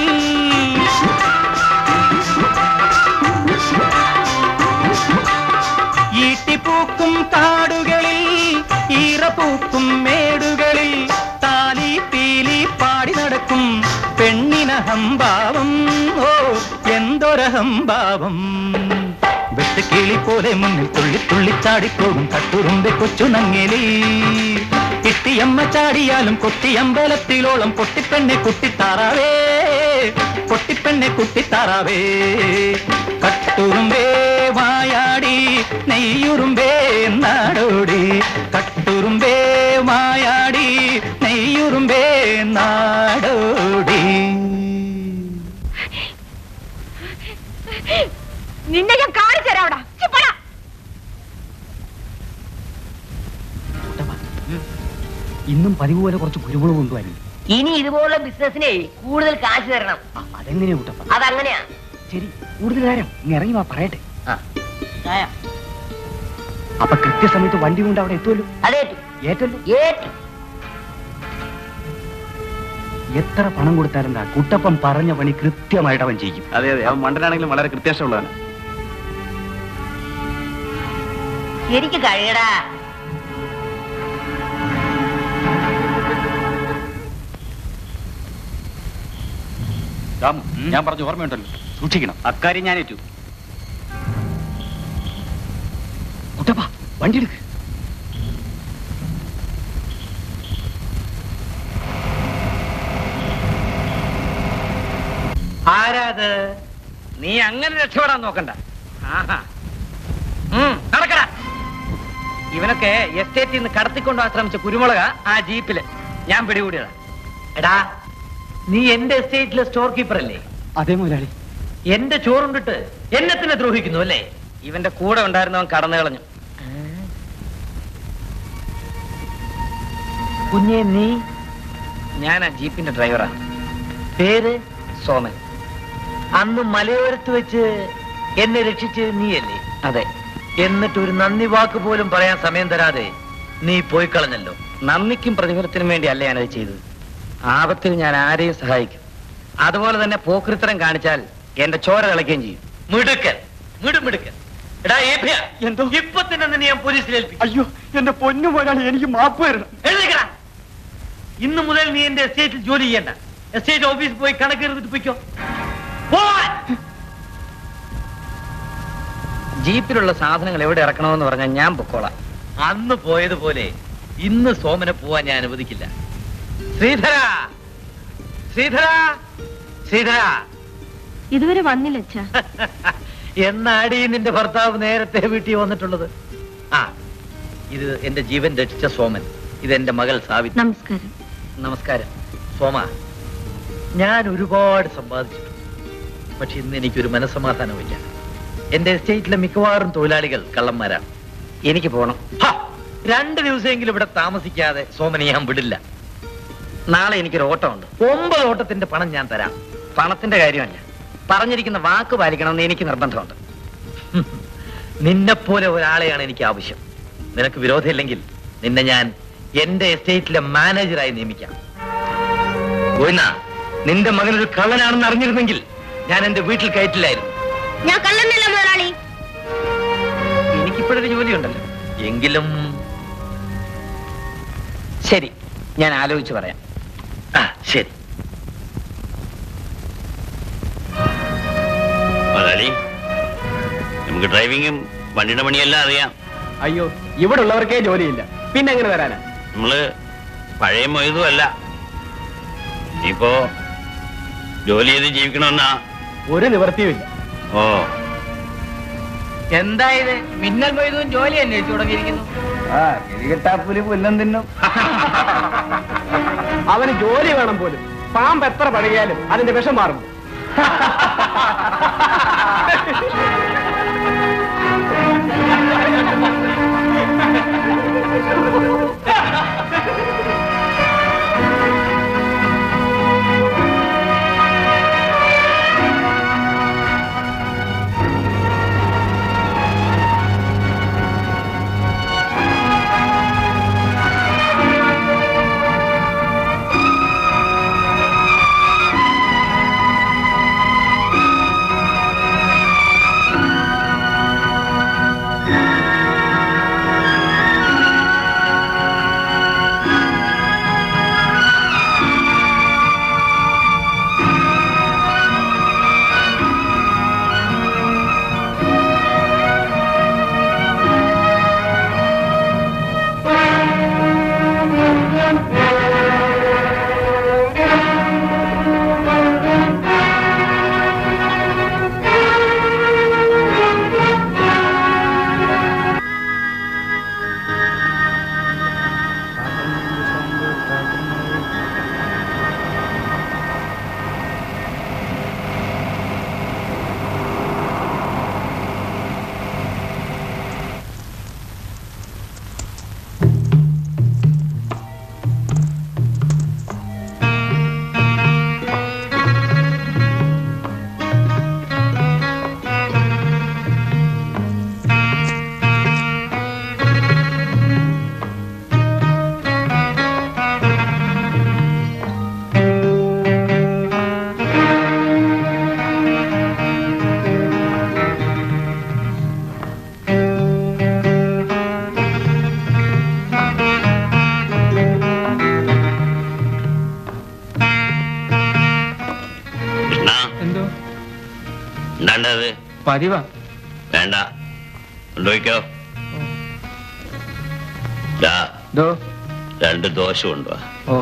ഈട്ടിപ്പൂക്കും കാടുകളിൽ ഈറപൂക്കും മേടുകളിൽ താലി പീലി പാടി നടക്കും പെണ്ണിനഹംഭാവം ഓ എന്തൊരഹംഭാവം വെട്ടുകിളി പോലെ മുന്നിൽ തുള്ളി തുള്ളി ചാടിപ്പോകും കട്ടുറുമ്പെ കൊച്ചു നങ്ങലി കിട്ടിയമ്മ ചാടിയാലും കൊത്തിയമ്പലത്തിലോളം പൊട്ടിപ്പെണ്ണെ കുട്ടിത്താറാവേ പൊട്ടിപ്പെണ്ണെ കുട്ടിത്താറാവേ കട്ടുറുമ്പേ വായാടി നെയ്യുറുമ്പേ നാടോടി കട്ടുറുമ്പേ വായാടി നെയ്യുറുമ്പേ നാടോടി നിന്നെ ഞാൻ കാണിച്ചു തരാവടാ ഇന്നും പതിവ് പോലെ കുറച്ച് കുരുമുളക് കൊണ്ടുവരും ഇനി ഇതുപോലുള്ള ബിസിനസിനെ കൂടുതൽ കാശ് തരണം അതെങ്ങനെയാ കുട്ടപ്പ അതങ്ങനെയാ ശരി കൂടുതൽ നേരം ഇങ്ങ് ഇറങ്ങി വാ പറയട്ടെ ആ. ചായ. അപ്പൊ കൃത്യസമയത്ത് വണ്ടി കൊണ്ട് അവിടെ എത്തുമല്ലോ അതേറ്റു ഏറ്റല്ലോ ഏറ്റു എത്ര പണം കൊടുത്താലെന്താ കുട്ടപ്പൻ പറഞ്ഞ പണി കൃത്യമായിട്ട് അവൻ ചെയ്യും അതെ അതെ അവൻ മണ്ടനാണെങ്കിലും വളരെ കൃത്യനിഷ്ഠമുള്ളതാണ് ശരിക്ക് കഴിയടാ രാമു ഞാൻ പറഞ്ഞു ഓർമ്മയുണ്ടല്ലോ സൂക്ഷിക്കണം അക്കാര്യം ഞാൻ ഏറ്റു കുട്ടപ്പ വണ്ടി എടുക്ക് ആരാത് നീ അങ്ങനെ രക്ഷപ്പെടാൻ നോക്കണ്ട ആഹാ ഉം, നടക്കടാ ഇവനൊക്കെ എസ്റ്റേറ്റിൽ നിന്ന് കടത്തിക്കൊണ്ടുപോകാൻ ശ്രമിച്ച കുരുമുളക ആ ജീപ്പില് ഞാൻ പിടികൂടിയതാ എടാ നീ എന്റെ എസ്റ്റേറ്റിലെ സ്റ്റോർ കീപ്പർ അല്ലേ അതേ മുതലാളി എന്റെ ചോറുണ്ടിട്ട് എന്നെ തന്നെ ദ്രോഹിക്കുന്നു അല്ലേ ഇവന്റെ കൂടെ ഉണ്ടായിരുന്നവൻ കടന്നു കളഞ്ഞു കുഞ്ഞെ നീ ഞാൻ ആ ജീപ്പിന്റെ ഡ്രൈവറാണ് പേര് സോമൻ അന്ന് മലയോരത്ത് വെച്ച് എന്നെ രക്ഷിച്ചത് നീയല്ലേ അതെ എന്നിട്ട് ഒരു നന്ദി വാക്ക് പോലും പറയാൻ സമയം തരാതെ നീ പോയി കളഞ്ഞല്ലോ നന്ദിക്കും പ്രതിഫലത്തിനും വേണ്ടി അല്ല ഞാനത് ചെയ്തത് ആപത്തിൽ ഞാൻ ആരെയും സഹായിക്കും അതുപോലെ തന്നെ പോക്കൃത്തരം കാണിച്ചാൽ എന്റെ ചോര കളിക്കുകയും ചെയ്യും മിടുക്കൻ മിടുമിടുക്കൻ എടാ ഏഭ്യ എന്തോ ഇപ്പൊ തന്നെ നിന്നെ ഞാൻ പോലീസിൽ ഏൽപ്പിക്കും അയ്യോ എന്റെ പൊന്നു മുതലാളി എനിക്ക് മാപ്പ് തരണം എഴുന്നേക്കടാ ഇന്ന് മുതൽ നീ എന്റെ എസ്റ്റേറ്റിൽ ജോലി ചെയ്യണ്ട എസ്റ്റേറ്റ് ഓഫീസിൽ പോയി കണക്ക് എഴുതിട്ട് പോയിക്കോ പോവാൻ. ജീപ്പിലുള്ള സാധനങ്ങൾ എവിടെ ഇറക്കണമെന്ന് പറഞ്ഞാൽ ഞാൻ പൊക്കോളാം അന്ന് പോയതുപോലെ ഇന്ന് സോമനെ പോവാൻ ഞാൻ അനുവദിക്കില്ല ശ്രീധര ശ്രീധര ശ്രീധര ഇതുവരെ വന്നില്ല അച്ഛാ എന്നാടി നിന്റെ ഭർത്താവ് നേരത്തെ വീട്ടിൽ വന്നിട്ടുള്ളത് ആ ഇത് എന്റെ ജീവൻ രക്ഷിച്ച സോമൻ ഇത് എന്റെ മകൾ സാവിത്രി നമസ്കാരം നമസ്കാരം സോമ ഞാൻ ഒരുപാട് സമ്പാദിച്ചിട്ടുണ്ട് പക്ഷെ ഇന്ന് എനിക്കൊരു മനസ്സമാധാനമില്ല എന്റെ എസ്റ്റേറ്റിലെ മിക്കവാറും തൊഴിലാളികൾ കള്ളന്മാരാണ് എനിക്ക് പോണം ഹ! രണ്ട് ദിവസമെങ്കിലും ഇവിടെ താമസിക്കാതെ സോമനെ ഞാൻ വിടില്ല നാളെ എനിക്കൊരു ഓട്ടമുണ്ട് ഒമ്പത് ഓട്ടത്തിന്റെ പണം ഞാൻ തരാം പണത്തിന്റെ കാര്യമല്ല പറഞ്ഞിരിക്കുന്ന വാക്ക് പാലിക്കണമെന്ന് എനിക്ക് നിർബന്ധമുണ്ട് നിന്നെപ്പോലെ ഒരാളെയാണ് എനിക്ക് ആവശ്യം നിനക്ക് വിരോധമില്ലെങ്കിൽ നിന്നെ ഞാൻ എന്റെ എസ്റ്റേറ്റിലെ മാനേജറായി നിയമിക്കാം ഗോവിന്ദ നിന്റെ മകൻ ഒരു കള്ളനാണെന്ന് അറിഞ്ഞിരുന്നെങ്കിൽ ഞാൻ എന്റെ വീട്ടിൽ കയറ്റില്ലായിരുന്നു ഞാൻ കള്ളന്നല്ല മുതലാളി എനിക്കിപ്പോഴൊരു ജോലിയുണ്ടല്ലോ എങ്കിലും ശരി ഞാൻ ആലോചിച്ച് പറയാം ആ ശരി മുതലാളി നമുക്ക് ഡ്രൈവിങ്ങും വണ്ടിയുടെ പണിയെല്ലാം അറിയാം അയ്യോ ഇവിടെ ഉള്ളവർക്കേ ജോലിയില്ല പിന്നെ എങ്ങനെ വരാനാ നമ്മള് പഴയ മൊയ്തും അല്ല ഇനിയിപ്പോ ജോലി ചെയ്ത് ജീവിക്കണമെന്നാ ഒരു നിവർത്തിയുമില്ല ഓ എന്തായത് മിന്നൽ മൊയ്തും ജോലി അന്വേഷിച്ചു തുടങ്ങിയിരിക്കുന്നു ആ കിഴികെട്ടാപ്പുലി പുല്ലം തിന്നും അവന് ജോലി വേണം പോലും പാമ്പ് എത്ര പഴകിയാലും അതിന്റെ വിഷം മാറും പതിവാ വേണ്ട കൊണ്ടുപോയിക്കോ ദാ, ദോ രണ്ട് ദോശ കൊണ്ടുവാ ഓ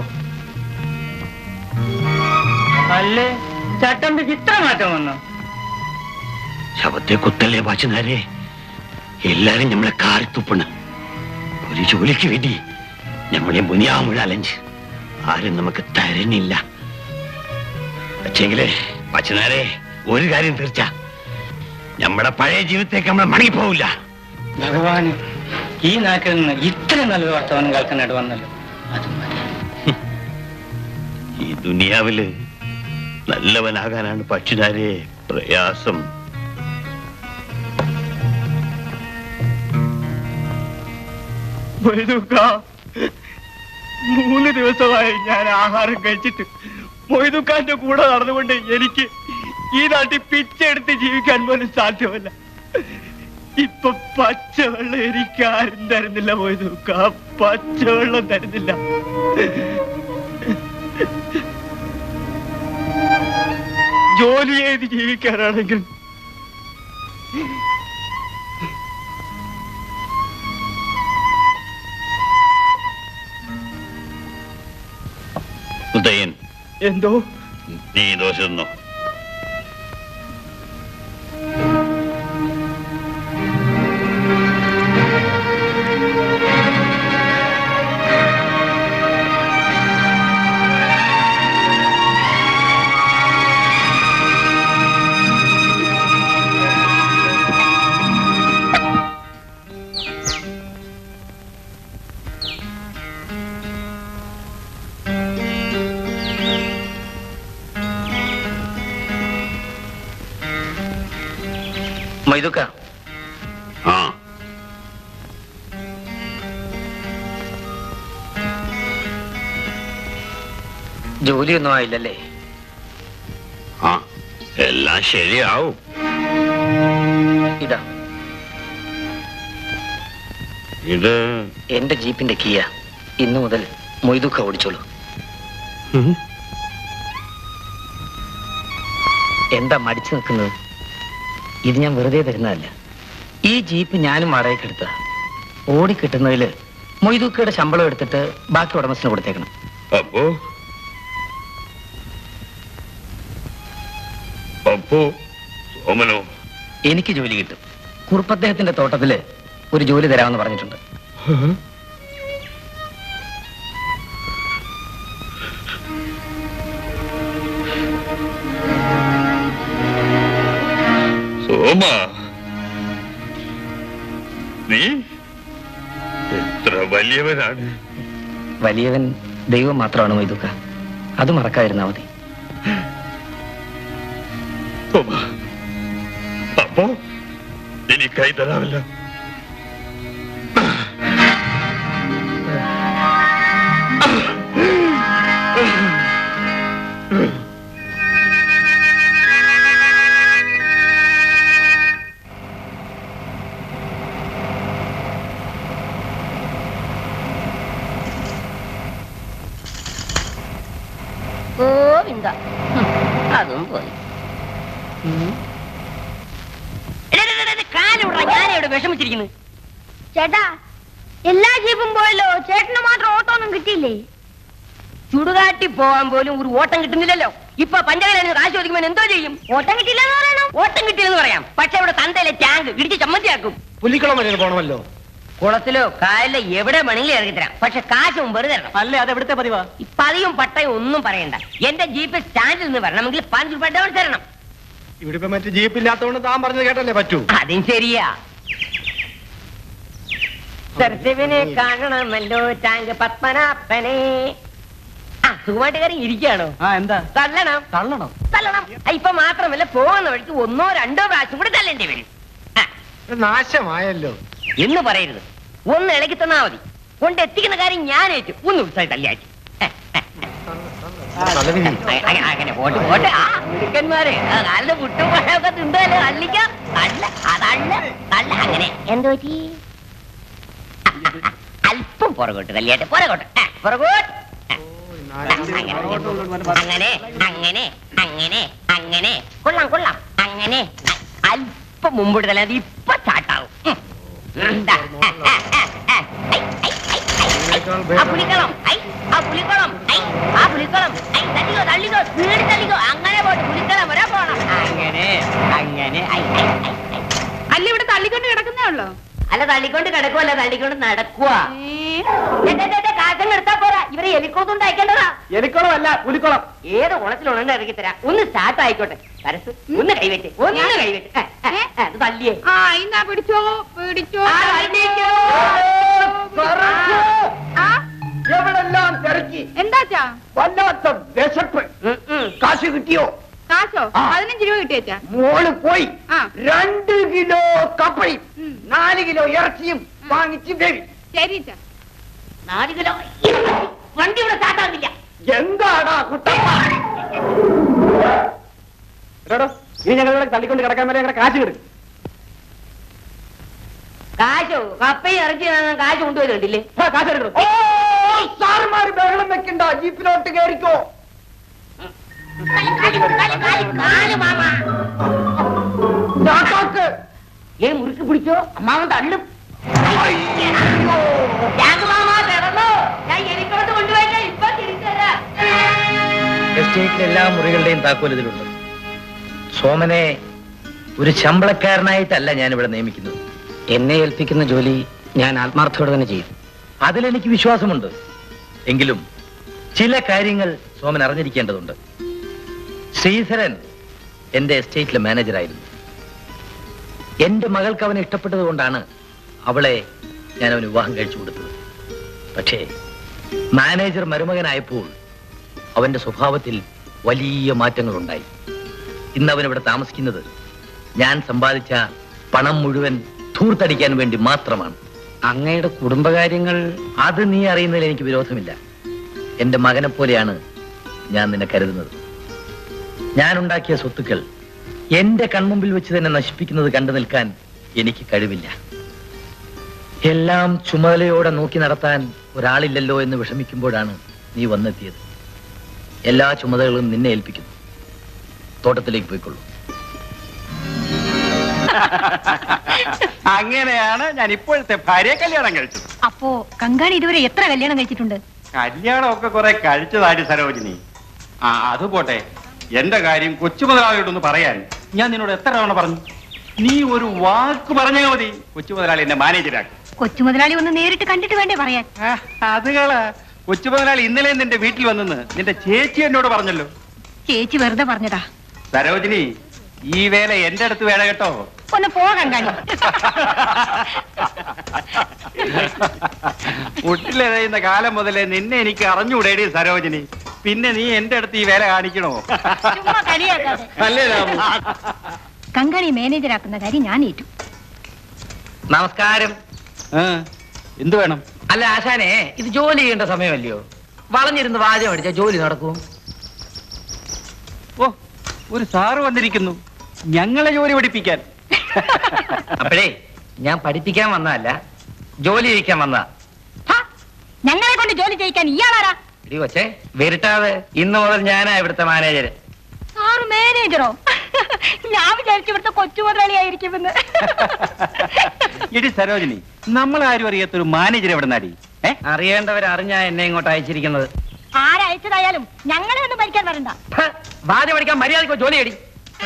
അല്ലേ ചട്ടന്റെ ചിത്ര മാറ്റം വന്നു ശവത്തെ കുത്തല്ലേ പാച്ചുനാരെ എല്ലാരും നമ്മളെ കാറിത്തുപ്പണ് ഒരു ജോലിക്ക് വേണ്ടി നമ്മളെ മുനിയാമുഴ അലഞ്ച് ആരും നമുക്ക് തരണില്ല പക്ഷെങ്കില് പച്ചനാരെ ഒരു കാര്യം തീർച്ച നമ്മുടെ പഴയ ജീവിതത്തേക്ക് നമ്മൾ മടങ്ങിപ്പോവില്ല ഭഗവാന് ഈ നാട്ടിൽ നിന്ന് ഇത്ര നല്ല വർത്തമാനം കേൾക്കാനായിട്ട് വന്നല്ലോ അത് മതി ഈ ദുനിയാവില് നല്ലവനാകാനാണ് പക്ഷിനാരെ പ്രയാസം മൂന്ന് ദിവസമായി ഞാൻ ആഹാരം കഴിച്ചിട്ട് മൊയ്തുക്കാന്റെ കൂടെ നടന്നുകൊണ്ട് എനിക്ക് ഈ നാട്ടിൽ പിച്ചെടുത്ത് ജീവിക്കാൻ പോലും സാധ്യമല്ല ഇപ്പൊ പച്ചവെള്ളം എനിക്ക് ആരും തരുന്നില്ല മൊയ്തുക്ക പച്ചവെള്ളം തരുന്നില്ല ജോലി ചെയ്ത് ജീവിക്കാനാണെങ്കിൽ ഉദയൻ എന്തോ നീ ഈ ദോശ തിന്നോ മൈതുക്ക ആ ജോലിയൊന്നും ആയില്ലല്ലേ ആ എല്ലാം ശരിയാവും ഇതാ ഇത് എന്റെ ജീപ്പിന്റെ കീയ ഇന്നു മുതൽ മൊയ്തുക്ക ഓടിച്ചോളൂ എന്താ മടിച്ചു നിൽക്കുന്നത് ഇത് ഞാൻ വെറുതെ തരുന്നതല്ല ഈ ജീപ്പ് ഞാനും വാടകയ്ക്ക് എടുത്ത ഓടി കിട്ടുന്നതില് മൊയ്തുക്കയുടെ ശമ്പളം എടുത്തിട്ട് ബാക്കി ഉടമസ്ഥന് കൊടുത്തേക്കണം അപ്പോ അപ്പോ സോമനോ എനിക്ക് ജോലി കിട്ടും കുറുപ്പദ്ദേഹത്തിന്റെ തോട്ടത്തില് ഒരു ജോലി തരാമെന്ന് പറഞ്ഞിട്ടുണ്ട് സോമ നീ എത്ര വലിയവനാണ് വലിയവൻ ദൈവം മാത്രമാണ് മൊയ്തുക്ക അത് മറക്കാതിരുന്നാ മതി സോമ അപ്പോ എനിക്കായി തരാമല്ലോ ഗോവിന്ദ ഹും, അതും പോയി കാലിവിടെ ഞാനിവിടെ വിഷമിച്ചിരിക്കുന്നു ചേട്ടാ എല്ലാ ജീപ്പും പോയല്ലോ ചേട്ടന് മാത്രം ഓട്ടോ ഒന്നും കിട്ടിയില്ലേ ചുടുകാട്ടി പോകാൻ പോലും ഒരു ഓട്ടം കിട്ടുന്നില്ലല്ലോ ഇപ്പൊ പഞ്ചകലാണ് കാശ് ചോദിക്കുമ്പോൾ എന്തോ ചെയ്യും ഓട്ടം കിട്ടിയില്ലെന്ന് പറയണം ഓട്ടം കിട്ടില്ലെന്ന് പറയാം പക്ഷെ ഇവിടെ തന്തയിലെ ടാങ്ക് ഇടിച്ച് ചമ്മന്തിയാക്കും പുലിക്കുളം വരെ പോണമല്ലോ കുളത്തിലോ കായലിലോ എവിടെ വേണമെങ്കിലും ഇറങ്ങി തരാം പക്ഷെ കാശ് മുമ്പ് വെറുതെ തരണം അല്ലേ അത് എവിടുത്തെ പതിവാ ഈ പതിയും പട്ടയും ഒന്നും പറയണ്ട എന്റെ ജീപ്പ് സ്റ്റാൻഡിൽ നിന്ന് വരണമെങ്കിൽ പഞ്ച് രൂപ ഡൗൺ തരണം ഇവിടെ ഇപ്പൊ മറ്റേ ജീപ്പ് ഇല്ലാത്തതുകൊണ്ട് താൻ പറഞ്ഞത് കേട്ടല്ലേ പറ്റൂ അതും ശരിയാ സർശിവിനെ കാണണമല്ലോ ടാങ്ക് പത്മനാഭനെ ആ സുഖമായിട്ട് കയറി ഇരിക്കുകയാണോ ആ എന്താ തല്ലണം തള്ളണം തല്ലണം ആ, ഇപ്പൊ മാത്രമല്ല പോകുന്ന വഴിക്ക് ഒന്നോ രണ്ടോ പ്രാവശ്യം കൂടെ തല്ലേണ്ടി വരും ആ, നാശമായല്ലോ എന്ന് പറയരുത് ഒന്ന് ഇളക്കി തന്നാ മതി കൊണ്ട് എത്തിക്കുന്ന കാര്യം ഞാൻ ഏറ്റു ഒന്ന് ഉത്സാഹി തല്ലിയാച്ചു തലവിധി അങ്ങനെ പോട്ടെ പോട്ടെ ആ മിടുക്കന്മാരെ ആ കാലിന്റെ പുട്ടും പഴമൊക്കെ തിന്തല്ലേ തല്ലിക്കാം തല്ല അതല്ല തല്ല അങ്ങനെ എന്തോ പറ്റി അല്പം പുറകോട്ട് തല്ലിയാട്ടെ പുറകോട്ട് ആ, പുറകോട്ട് ആ, അങ്ങനെ അങ്ങനെ അങ്ങനെ അങ്ങനെ അങ്ങനെ കൊള്ളാം കൊള്ളാം അങ്ങനെ അ- അല്പം അല്പം മുമ്പോട്ട് തല അത് ഇപ്പൊ ചാട്ടാവും ഉം. ഉം, ദാ. ആ, ആ, ആ, ആ. ഐ, ഐ, ഐ, ഐ, ഐ. ആ പുലിക്കളം ഐ ആ പുലിക്കളം ഐ ആ പുലിക്കളം ഐ തള്ളിക്കോ തള്ളിക്കോ വീട് തള്ളിക്കോ അങ്ങനെ പോട്ട് പുലിക്കളം വരെ പോണം അങ്ങനെ അങ്ങനെ ഐ ഐ ഐ ഐ. അല്ല ഇവിടെ തള്ളിക്കൊണ്ട് കിടക്കുന്നേ ഉള്ളോ അല്ല തള്ളിക്കൊണ്ട് കിടക്കുവല്ല തള്ളിക്കൊണ്ട് നടക്കുക കാശങ്ങൾ എടുത്താ പോരാ ഇവരെ എലിക്കുളം ഉണ്ടായിക്കേണ്ടതാ എലിക്കുളം അല്ല പുലിക്കുളം ഏത് കുളത്തിലുണ്ടെന്ന് ഇറങ്ങി തരാം ഒന്ന് സ്റ്റാർട്ട് ആയിക്കോട്ടെ കരസ് ഒന്ന് കൈവെച്ച് ഒന്ന് കൈവെച്ച് ആ, ആ, ആ, അത് തള്ളിയേ ആ ഇന്നാ പിടിച്ചോ പിടിച്ചോ ആ, തള്ളിക്കോ. ആ എവിടെല്ലാം തിരക്കി എന്താച്ചാ വല്ലാത്ത വിശപ്പ് ഉം, ഉം. കാശ് കിട്ടിയോ കാശോ ആ. പതിനഞ്ച് രൂപ കിട്ടിയച്ചാ മോള് പോയി ആ. രണ്ട് കിലോ കപ്പയും ഉം. നാല് കിലോ ഇറച്ചിയും വാങ്ങിച്ച് വേവി ശരി ചാ നാല് കിലോ വണ്ടി ഇവിടെ സ്റ്റാർട്ട് ആവില്ല എന്താടാ കുട്ടപ്പ എടാടോ, ഇനി ഞങ്ങളിവിടെ തള്ളിക്കൊണ്ട് കിടക്കാൻ വരെ ഞങ്ങളുടെ കാശ് കിട്ടും കാശോ കപ്പയും ഇറച്ചി വാങ്ങാൻ കാശ് കൊണ്ടുവരുന്നുണ്ടില്ലേ കാശ് എടുക്കണം ഓ സാറുമാര് ബഹളം വെക്കണ്ട ജീപ്പിലോട്ട് കയറിക്കോ ചാക്കാക്ക് ഏ മുറുക്ക് പിടിച്ചോ അമ്മാവൻ തള്ളും ടാങ്ക് മാമാ കിടന്നോ ഞാൻ എനിക്കോട്ട് കൊണ്ടുപോയി ഇപ്പൊ തിരിച്ചുതരാം എസ്റ്റേറ്റിലെ എല്ലാ മുറികളുടെയും താക്കോൽ ഇതിലുണ്ട് സോമനെ ഒരു ശമ്പളക്കാരനായിട്ടല്ല ഞാൻ ഇവിടെ നിയമിക്കുന്നത് എന്നെ ഏൽപ്പിക്കുന്ന ജോലി ഞാൻ ആത്മാർത്ഥയോടെ തന്നെ ചെയ്യും അതിലെനിക്ക് വിശ്വാസമുണ്ട് എങ്കിലും ചില കാര്യങ്ങൾ സോമൻ അറിഞ്ഞിരിക്കേണ്ടതുണ്ട് ശ്രീധരൻ എന്റെ എസ്റ്റേറ്റിലെ മാനേജറായിരുന്നു എന്റെ മകൾക്ക് അവനെ ഇഷ്ടപ്പെട്ടത് കൊണ്ടാണ് അവളെ ഞാൻ അവന് വിവാഹം കഴിച്ചു കൊടുത്തത് പക്ഷേ മാനേജർ മരുമകനായപ്പോൾ അവന്റെ സ്വഭാവത്തിൽ വലിയ മാറ്റങ്ങൾ ഉണ്ടായി ഇന്ന് അവൻ ഇവിടെ താമസിക്കുന്നത് ഞാൻ സമ്പാദിച്ച പണം മുഴുവൻ ധൂർത്തടിക്കാൻ വേണ്ടി മാത്രമാണ് അങ്ങയുടെ കുടുംബകാര്യങ്ങൾ അത് നീ അറിയുന്നതിൽ എനിക്ക് വിരോധമില്ല എന്റെ മകനെ പോലെയാണ് ഞാൻ നിന്നെ കരുതുന്നത് ഞാൻ ഉണ്ടാക്കിയ സ്വത്തുക്കൾ എന്റെ കൺമുമ്പിൽ വെച്ച് തന്നെ നശിപ്പിക്കുന്നത് കണ്ടു നിൽക്കാൻ എനിക്ക് കഴിവില്ല എല്ലാം ചുമതലയോടെ നോക്കി നടത്താൻ ഒരാളില്ലല്ലോ എന്ന് വിഷമിക്കുമ്പോഴാണ് നീ വന്നെത്തിയത് എല്ലാ ചുമതലകളും നിന്നെ ഏൽപ്പിക്കുന്നു തോട്ടത്തിലേക്ക് പോയിക്കൊള്ളൂ അങ്ങനെയാണ് ഞാൻ ഇപ്പോഴത്തെ ഭാര്യയെ കല്യാണം കഴിച്ചത് അപ്പോ കങ്കാണി ഇതുവരെ എത്ര കല്യാണം കഴിച്ചിട്ടുണ്ട് കല്യാണമൊക്കെ കുറെ കഴിച്ചതാടി സരോജിനി ആ അത് പോട്ടെ എന്റെ കാര്യം കൊച്ചു മുതലാളിയോടൊന്ന് പറയാൻ ഞാൻ നിന്നോട് എത്ര തവണ പറഞ്ഞു നീ ഒരു വാക്ക് പറഞ്ഞാൽ മതി കൊച്ചു മുതലാളി എന്നെ മാനേജരാക്കി കൊച്ചു മുതലാളി ഒന്ന് നേരിട്ട് കണ്ടിട്ട് വേണ്ടേ പറയാൻ ആ, അത് കളാ കൊച്ചു മുതലാളി ഇന്നലെ നിന്റെ വീട്ടിൽ വന്നെന്ന് നിന്റെ ചേച്ചി എന്നോട് പറഞ്ഞല്ലോ ചേച്ചി വെറുതെ പറഞ്ഞതാ സരോജിനി ഈ വേല എന്റെ അടുത്ത് വേണം കേട്ടോ ഒന്ന് പോ കങ്കാണി മുട്ടിലെറിയുന്ന കാലം മുതലേ നിന്നെ എനിക്ക് അറിഞ്ഞുകൂടേടി സരോജിനി പിന്നെ നീ എന്റെ അടുത്ത് ഈ വേല കാണിക്കണോ ചുമ്മാ കളിയാക്കാതെ അല്ലേ രാമു കങ്കാണി മാനേജരാക്കുന്ന കാര്യം ഞാൻ ഏറ്റു നമസ്കാരം ആ, എന്ത് വേണം അല്ല ആശാനെ ഇത് ജോലി ചെയ്യേണ്ട സമയമല്ലയോ വളഞ്ഞിരുന്ന് വാചകം അടിച്ച ജോലി നടക്കും ഓ ഒരു സാറ് വന്നിരിക്കുന്നു ഞങ്ങളെ ജോലി പഠിപ്പിക്കാൻ അപ്പോഴേ ഞാൻ പഠിപ്പിക്കാൻ വന്നതല്ല ജോലി ചെയ്യിക്കാൻ വന്നതാ ഞങ്ങളെ കൊണ്ട് ജോലി ചെയ്യിക്കാൻ ഇയാളാരാ ഇടി കൊച്ചേ വിരട്ടാതെ ഇന്ന് മുതൽ ഞാനാ ഇവിടുത്തെ മാനേജർ സാറ് മാനേജറോ ഞാൻ വിചാരിച്ചു ഇവിടുത്തെ കൊച്ചു മുതലാളിയായിരിക്കുമെന്ന് ഇടി സരോജിനി നമ്മളാരും അറിയാത്തൊരു മാനേജർ എവിടെ നടി ഏ അറിയേണ്ടവർ അറിഞ്ഞാ എന്നെ ഇങ്ങോട്ട് അയച്ചിരിക്കുന്നത് ആരയച്ചതായാലും ഞങ്ങളെ ഒന്നും ഭരിക്കാൻ വരണ്ട ഹ, വാചകം പഠിക്കാൻ മര്യാദയ്ക്ക് ജോലി അടി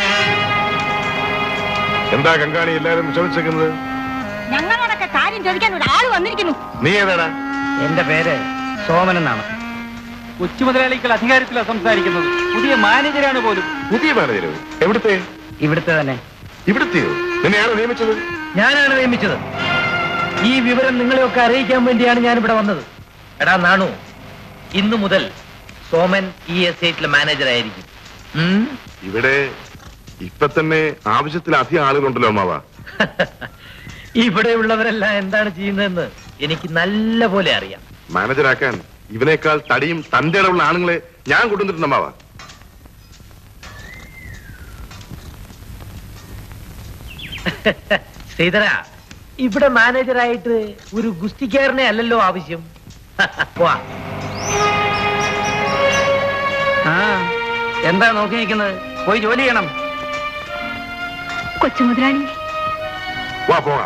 എന്താ കങ്കാണി എല്ലാരും വിഷമിച്ചേക്കുന്നത് ഞങ്ങളോടൊക്കെ കാര്യം ചോദിക്കാൻ ഒരാൾ വന്നിരിക്കുന്നു നീ ഏതാടാ എന്റെ പേര് സോമൻ എന്നാണ് കൊച്ചു മുതലാളികൾ അധികാരത്തിലാണ് സംസാരിക്കുന്നത് പുതിയ മാനേജരാണ് പോലും പുതിയ മാനേജരോ എവിടുത്തെ ഇവിടുത്തെ തന്നെ ഇവിടുത്തെയോ നിന്നെ ആരോ നിയമിച്ചത് ഞാനാണ് നിയമിച്ചത് ഈ വിവരം നിങ്ങളെയൊക്കെ അറിയിക്കാൻ വേണ്ടിയാണ് ഞാൻ ഇവിടെ വന്നത് എടാ നാണു ഇന്നു മുതൽ സോമൻ ഈ എസ്റ്റേറ്റിലെ മാനേജർ ആയിരിക്കും ഉം? ഇവിടെ ഇപ്പൊ തന്നെ ആവശ്യത്തിലധികം ആളുകളുണ്ടല്ലോ അമ്മാവ ഇവിടെയുള്ളവരെല്ലാം എന്താണ് ചെയ്യുന്നതെന്ന് എനിക്ക് നല്ല പോലെ അറിയാം മാനേജരാക്കാൻ ഇവനേക്കാൾ തടിയും തന്റെ ഇടമുള്ള ആണുങ്ങളെ ഞാൻ കൊണ്ടുവന്നിട്ടുണ്ട് അമ്മാവ ശ്രീധര ഇവിടെ മാനേജറായിട്ട് ഒരു ഗുസ്തിക്കാരനെ അല്ലല്ലോ ആവശ്യം പോവാ ആ എന്താ നോക്കി നിൽക്കുന്നത് പോയി ജോലി ചെയ്യണം കൊച്ചു മുതലാളി വാ പോകാം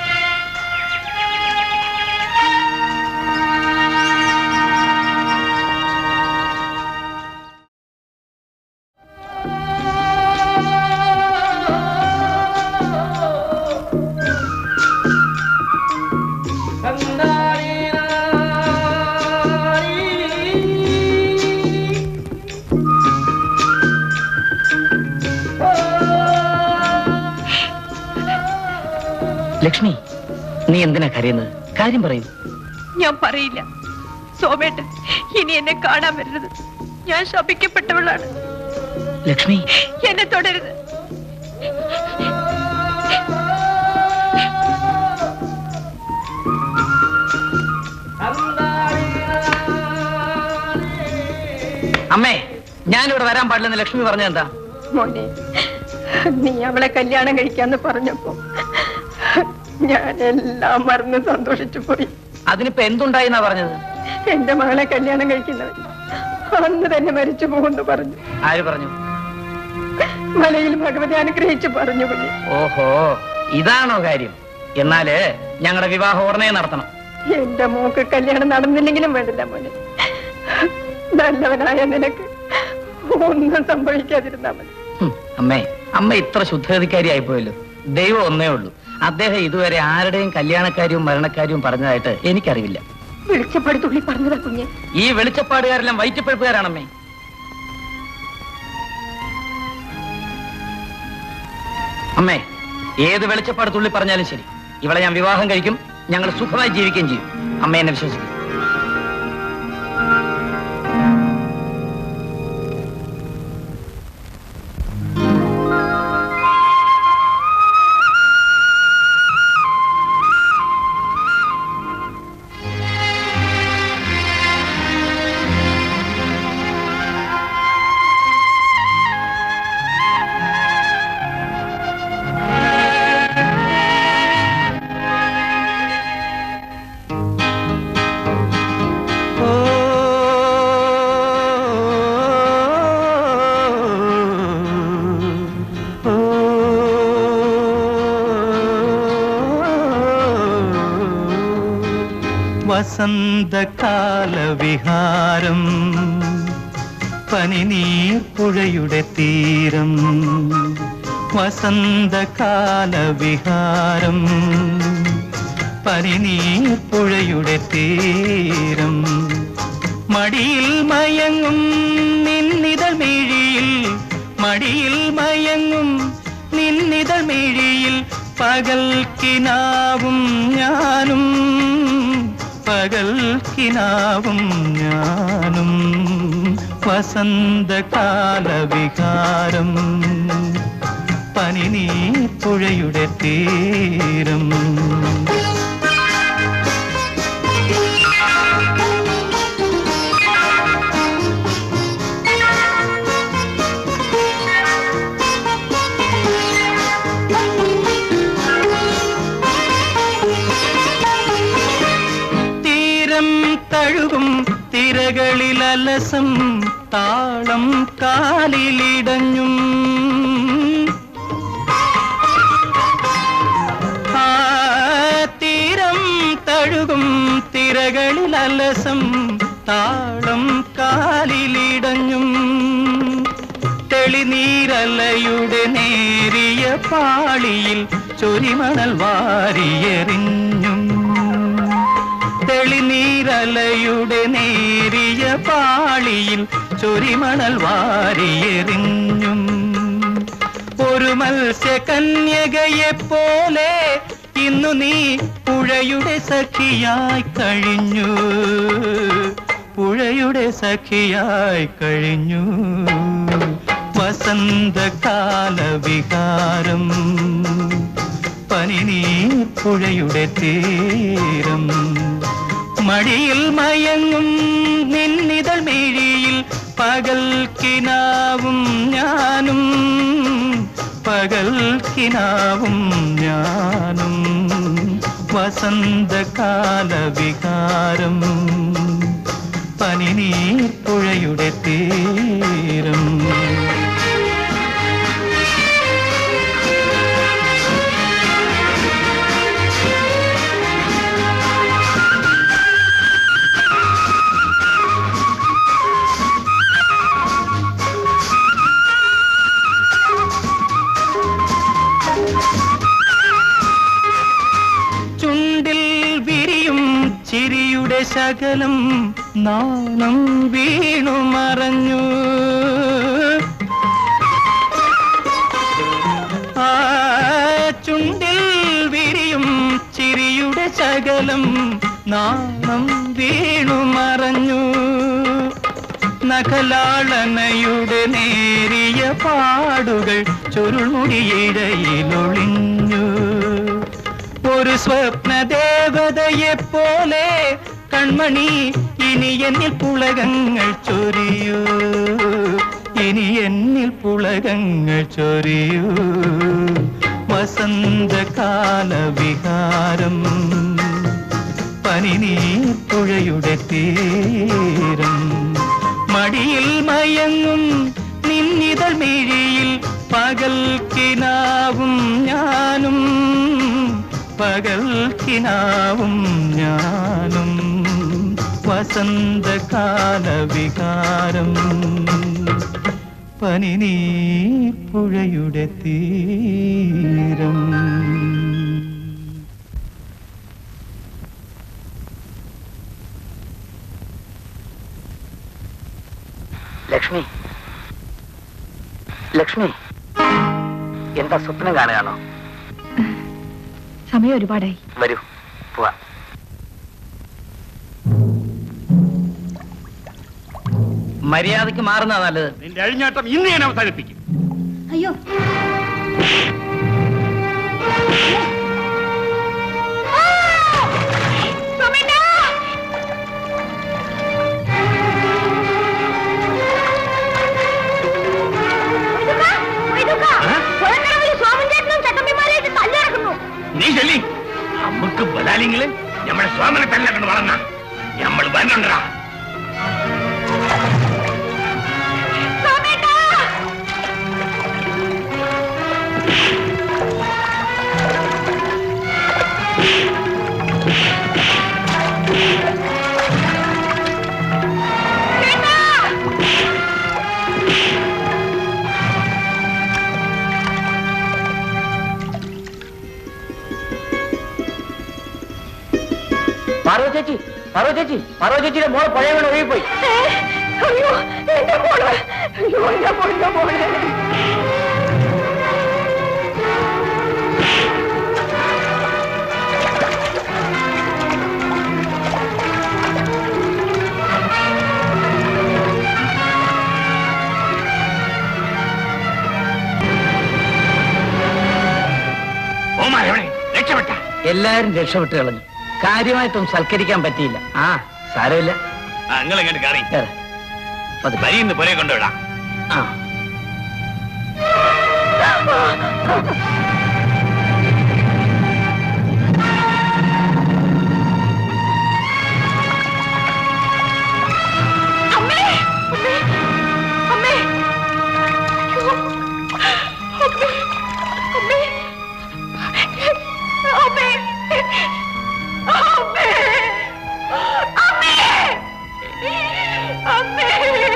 ലക്ഷ്മി നീ എന്തിനാ കരയുന്നത് കാര്യം പറയൂ ഞാൻ പറയില്ല സോമേട്ടൻ ഇനി എന്നെ കാണാൻ വരരുത് ഞാൻ ശപിക്കപ്പെട്ടവളാണ് ലക്ഷ്മി എന്നെ തുടരുത് അമ്മേ ഞാനിവിടെ വരാൻ പാടില്ലെന്ന് ലക്ഷ്മി പറഞ്ഞ എന്താ മോനെ നീ അവളെ കല്യാണം കഴിക്കാന്ന് പറഞ്ഞപ്പോ ഞാൻ എല്ലാം മറന്ന് സന്തോഷിച്ചു പോയി അതിനിപ്പോ എന്തുണ്ടായിന്നാ പറഞ്ഞത് എന്റെ മകളെ കല്യാണം കഴിക്കുന്നവൻ അന്ന് തന്നെ മരിച്ചു പോകുന്നു പറഞ്ഞു ആര് പറഞ്ഞു മലയിൽ ഭഗവതി അനുഗ്രഹിച്ചു പറഞ്ഞു കുഞ്ഞ് ഓഹോ ഇതാണോ കാര്യം എന്നാല് ഞങ്ങളുടെ വിവാഹം ഉടനെ നടത്തണം എന്റെ മോക്ക് കല്യാണം നടന്നില്ലെങ്കിലും വേണ്ടില്ല മോനെ നല്ലവനായ നിനക്ക് ഒന്നും സംഭവിക്കാതിരുന്നാ മതി ഹും, അമ്മേ അമ്മ ഇത്ര ശുദ്ധഗതിക്കാരി ആയിപ്പോയല്ലോ ദൈവം ഒന്നേ ഉള്ളൂ അദ്ദേഹം ഇതുവരെ ആരുടെയും കല്യാണക്കാര്യവും മരണക്കാര്യവും പറഞ്ഞതായിട്ട് എനിക്കറിവില്ല വിളിച്ചപ്പാട് തുള്ളി പറഞ്ഞതാ കുഞ്ഞ് ഈ വെളിച്ചപ്പാടുകാരെല്ലാം വയറ്റിപ്പഴുപ്പുകാരാണമ്മേ അമ്മേ ഏത് വെളിച്ചപ്പാട് തുള്ളി പറഞ്ഞാലും ശരി ഇവളെ ഞാൻ വിവാഹം കഴിക്കും ഞങ്ങൾ സുഖമായി ജീവിക്കുകയും ചെയ്യും അമ്മ എന്നെ വിശ്വസിക്കും വസന്തകാലവിഹാരം പനിനീർ പുഴയുടെ തീരം വസന്തകാലവിഹാരം പനിനീർ പുഴയുടെ തീരം മടിയിൽ മയങ്ങും നിന്നിതൾ മിഴിയിൽ മടിയിൽ മയങ്ങും നിന്നിതൾ മിഴിയിൽ പകൽക്കിനാവും ഞാനും പകൽക്കിനാവും ഞാനും വസന്തകാലവികാരം പനിനീ പുഴയുടെ തീരം തീരം തഴുകും തിരകളിൽ അലസം താളം കാലിലിടഞ്ഞും ആ തീരം തഴുകും തിരകളിൽ അലസം താളം കാലിലിടഞ്ഞും തെളിനീരലയുടെ നേരിയ പാളിയിൽ ചൊരിമണൽ വാരിയെറിഞ്ഞും തെളിനീരലയുടെ നേരിയ പാളിയിൽ ചൊരിമണൽ വാരിയെറിഞ്ഞും ഒരു മത്സ്യകന്യകയെ പോലെ ഇന്നു നീ പുഴയുടെ സഖിയായി കഴിഞ്ഞു പുഴയുടെ സഖിയായി കഴിഞ്ഞു വസന്തകാല വികാരം പനിനീ പുഴയുടെ തീരം മടിയിൽ മയങ്ങും നിന്നിതൾ മിഴിയിൽ പകൽക്കിനാവും ഞാനും പകൽക്കിനാവും ഞാനും വസന്തകാല വികാരം പനിനീർ പുഴയുടെ തീരം ചിരിയുടെ ശകലം നാണം വീണു മറഞ്ഞു ആ ചുണ്ടിൽ വിരിയും ചിരിയുടെ ശകലം നാണം വീണു മറഞ്ഞു നഖലാളനയുടെ നേരിയ പാടുകൾ ചുരുൾമുടിയിടയിലൊളിഞ്ഞു ഒരു സ്വപ്ന ദേവതയെ പോലെ കൺമണി ഇനി എന്നിൽ പുളകങ്ങൾ ചൊരിയൂ ഇനി എന്നിൽ പുളകങ്ങൾ ചൊരിയൂ വസന്തകാല വിഹാരം പനിനീർ പുഴയുടെ തീരം മടിയിൽ മയങ്ങും നിന്നിതൾ മിഴിയിൽ പകൽക്കിനാവും ഞാനും പകൽക്കിനാവും ഞാനും വസന്തകാല വികാരം പനിനീർ പുഴയുടെ തീരം ലക്ഷ്മി ലക്ഷ്മി എന്താ സ്വപ്നം കാണുകയാണോ സമയം ഒരുപാടായി വരൂ പോവാ മര്യാദക്ക് മാറുന്നതാ നല്ലത് നിന്റെ അഴിഞ്ഞാട്ടം ഇന്ന് ഞാൻ അവസാനിപ്പിക്കും അയ്യോ നീ ചൊല്ലി നമുക്ക് ബലാലിങ്ങള് നമ്മുടെ സ്വാമിനെ തന്നെ കണ്ട് വളർന്ന നമ്മൾ വരണുണ്ടടാ പാർവ ചേച്ചി പാർവ ചേച്ചി പാർവ ചേച്ചിയുടെ മോളെ പഴയ വീണ് ഒഴുകിപ്പോയി അയ്യോ എന്റെ മോള് അയ്യോ എന്റെ മോളുടെ മോള് ഓമാരവണെ രക്ഷപ്പെട്ട എല്ലാരും രക്ഷപ്പെട്ട് കളഞ്ഞു കാര്യമായിട്ടൊന്നും സൽക്കരിക്കാൻ പറ്റിയില്ല ആ സാരമില്ല നിങ്ങൾ എങ്ങോട്ട് കയറി കേറ്. പതുക്കെ. വരിന്ന് പുറകെ കൊണ്ടുവിടാം ആ അമ്മേ അമ്മേ അമ്മേ അയ്യോ. അമ്മേ അമ്മേ അമ്മേ അമ്മേ അമ്മേ അമ്മേ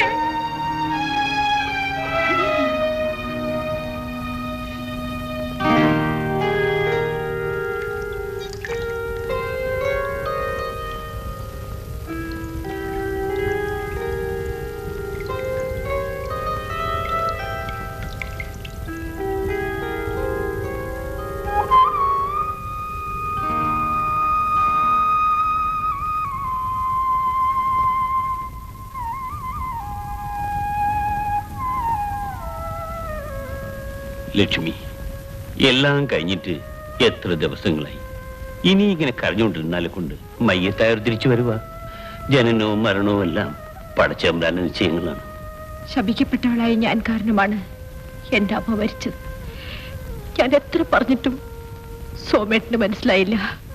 ലക്ഷ്മി എല്ലാം കഴിഞ്ഞിട്ട് എത്ര ദിവസങ്ങളായി ഇനി ഇങ്ങനെ കരഞ്ഞുകൊണ്ടിരുന്നാലെ കൊണ്ട് മയ്യത്തായർ തിരിച്ചു വരുക ജനനവും മരണവും എല്ലാം പടച്ചമ്പരാന്റെ നിശ്ചയങ്ങളാണ് ശപിക്കപ്പെട്ടവളായി ഞാൻ കാരണമാണ് എന്റെ അമ്മ മരിച്ചത് ഞാൻ എത്ര പറഞ്ഞിട്ടും സോമേട്ടന് മനസ്സിലായില്ല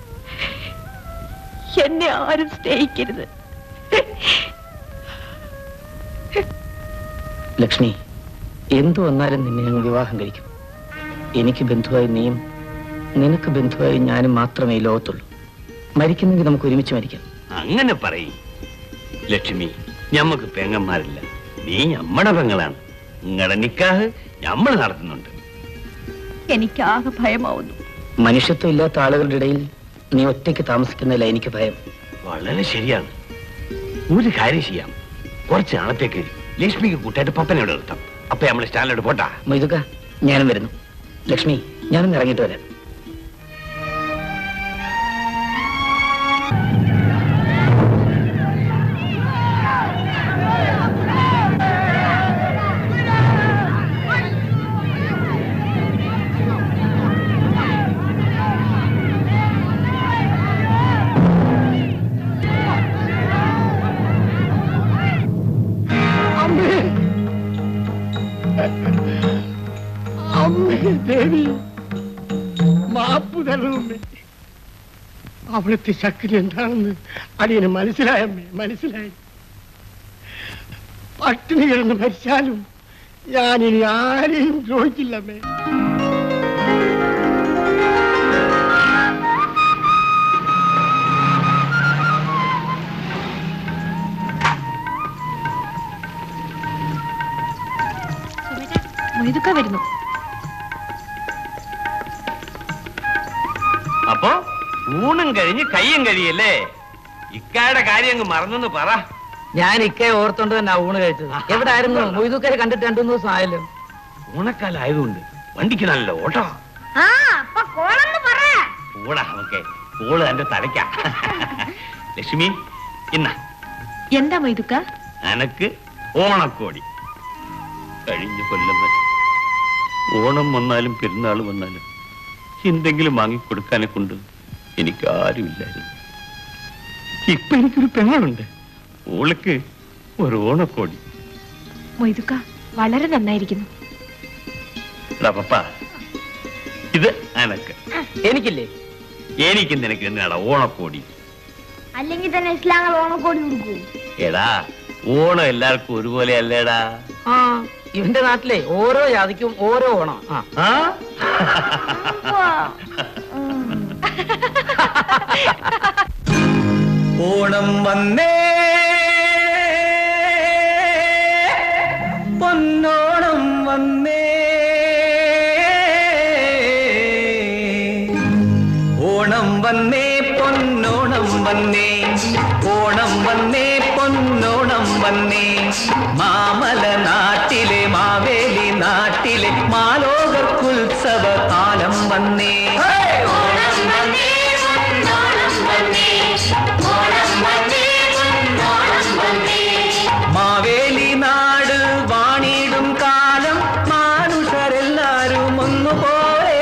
എന്നെ ആരും സ്നേഹിക്കരുത് ലക്ഷ്മി എന്തു വന്നാലും നിന്നെ ഞങ്ങൾ വിവാഹം കഴിക്കും എനിക്ക് ബന്ധുവായി നീയും നിനക്ക് ബന്ധുവായി ഞാനും മാത്രമേ ഈ ലോകത്തുള്ളൂ മരിക്കുന്നെങ്കിൽ നമുക്ക് ഒരുമിച്ച് മരിക്കാം അങ്ങനെ പറയും ലക്ഷ്മി ഞമ്മക്ക് പെങ്ങന്മാരില്ല നീ ഞമ്മടെ പെങ്ങളാണ് നിങ്ങളുടെ നിക്കാഹ് നമ്മൾ നടത്തുന്നുണ്ട് എനിക്ക് ആകെ ഭയമാവുന്നു മനുഷ്യത്വം ഇല്ലാത്ത ആളുകളുടെ ഇടയിൽ നീ ഒറ്റയ്ക്ക് താമസിക്കുന്നതില്ല എനിക്ക് ഭയം വളരെ ശരിയാണ് ഒരു കാര്യം ചെയ്യാം കുറച്ച് നാളത്തേക്ക് ലക്ഷ്മിക്ക് കൂട്ടായിട്ട് പപ്പനോട് നിർത്താം അപ്പൊ നമ്മൾ സ്റ്റാൻഡിലോട്ട് പോട്ടാ മൊയ്തുക്ക ഞാനും വരുന്നു ലക്ഷ്മി ഞാനും ഇറങ്ങിയിട്ട് വരാം അമ്മേ അമ്മേ ദേവി മാപ്പ് തരണമേ അവിടുത്തെ ശക്തി എന്താണെന്ന് അടിയന് മനസ്സിലായമ്മേ മനസ്സിലായി പട്ടിണി കിടന്ന് മരിച്ചാലും ഞാനിനി ആരെയും ദ്രോഹിക്കില്ലമ്മേ മൊയ്തുക്ക വരുന്നു അപ്പൊ ഊണും കഴിഞ്ഞ് കയ്യും കഴിയല്ലേ ഇക്കായുടെ കാര്യം അങ്ങ് മറന്നെന്ന് പറ ഞാൻ ഇക്കയെ ഓർത്തോണ്ട് തന്നെ ഊണ് കഴിച്ചത് എവിടെ ആയിരുന്നു മൊയ്തുക്കരെ കണ്ടിട്ട് രണ്ടു മൂന്ന് ദിവസം ആയല്ലോ ഓണക്കാലായതുകൊണ്ട് വണ്ടിക്ക് നല്ല ഓട്ടോ ആ അപ്പൊ കോളെന്ന് പറ ഓടാ നമുക്ക് ഓള് എന്റെ തലയ്ക്ക ലക്ഷ്മി ഇന്ന എന്താ മൊയ്തുക്ക അനക്ക് ഓണക്കോടി കഴിഞ്ഞ കൊല്ലം വരെ ഓണം വന്നാലും പെരുന്നാൾ വന്നാലും എന്തെങ്കിലും വാങ്ങിക്കൊടുക്കാനെ കൊണ്ട് എനിക്ക് ആരുമില്ലായിരുന്നു ഇപ്പൊ എനിക്കൊരു പെങ്ങളുണ്ട് ഓൾക്ക് ഒരു ഓണക്കോടി മൊയ്തുക്ക വളരെ നന്നായിരിക്കുന്നു എടാ പപ്പ ഇത് അനക്ക് എനിക്കില്ലേ എനിക്ക് നിനക്ക് എന്തിനാടാ ഓണക്കോടി അല്ലെങ്കിൽ തന്നെ ഇസ്ലാങ്ങൾ ഓണക്കോടി കൊടുക്കൂ എടാ ഓണം എല്ലാവർക്കും ഒരുപോലെ അല്ലേടാ ആ ഇവന്റെ നാട്ടിലെ ഓരോ ജാതിക്കും ഓരോ ഓണം ആ ആ ഓണം വന്നേ പൊന്നോണം വന്നേ ഓണം വന്നേ പൊന്നോണം വന്നേ ഓണം വന്നേ പൊന്നോണം വന്നേ മാമല നാട്ടിലെ മാവേലി നാട്ടിലെ മാലോകർക്കുത്സവ കാലം വന്നേ ഓണം വന്നേ പൊന്നോണം വന്നേ മാവേലി നാട് വാണിടും കാലം മാനുഷരെല്ലാരും ഒന്നുപോലെ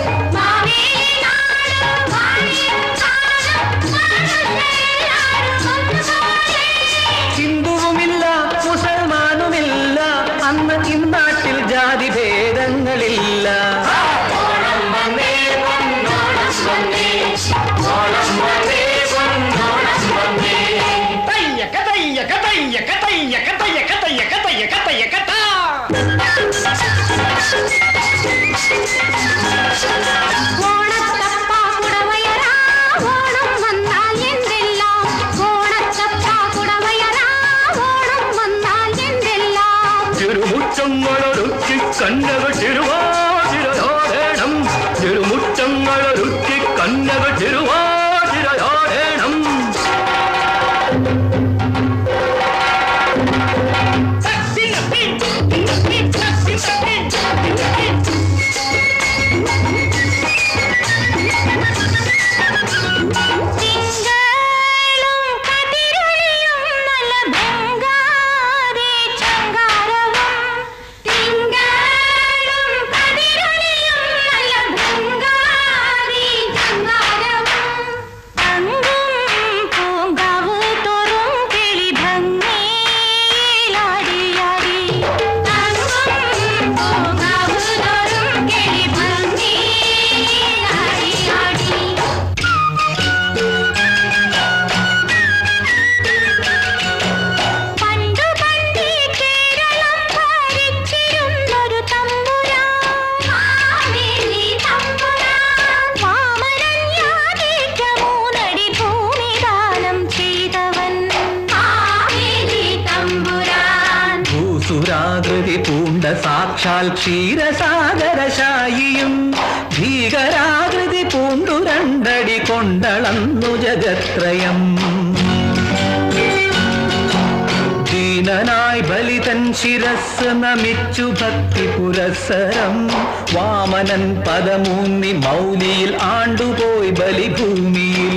ഹിന്ദുവുമില്ല മുസൽമാനുമില്ല അന്ന് ഇന്നാട്ടിൽ ജാതി ഭേദങ്ങളില്ല ഓണം വന്നേ പൊന്നോണം വന്നേ ഓണം വന്നേ പൊന്നോണം വന്നേ തയ്യക്ക തയ്യക്ക തയ്യക്ക തയ്യക്ക തയ്യക്ക തയ്യക്ക തയ്യക്ക തയ്യക്ക താ. തിരുമുറ്റങ്ങളൊരുക്കി കണ്ണകൾ തിരുവാതിരയോടേണം തിരുമുറ്റങ്ങളൊരുക്കി കണ്ണകൾ തിരുവാതിരയോടേണം ഭൂസുരാകൃതി പൂണ്ട സാക്ഷാൽ ക്ഷീരസാഗരശായിയും ഭീകരാകൃതി പൂണ്ടു രണ്ടടി കൊണ്ടളന്നു ജഗത്രയം ദീനനായി ബലിതൻ ശിരസ് നമിച്ചു ഭക്തി പുരസരം വാമനൻ പദമൂന്നി മൗലിയിൽ ആണ്ടുപോയി ബലിഭൂമിയിൽ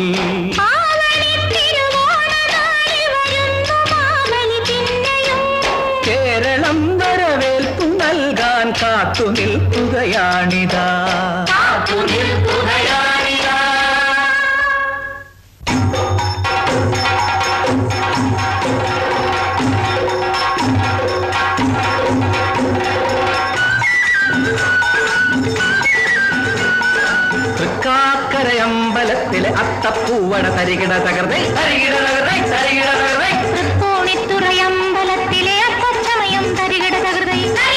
കേരളം വരവേൽപ്പു നൽകാൻ കാത്തു നിൽക്കുകയാണിതാ കാത്തു നിൽക്കുകയാണിതാ തൃക്കാക്കരയമ്പലത്തിലെ അത്തപ്പൂവട തരികിട തകർന്നേ തരികിട തകർന്നേ തരികിട തകർന്നേ തൃപ്പൂണിത്തുറയമ്പലത്തിലെ അത്തച്ചമയം തരികിട തകൃതൈ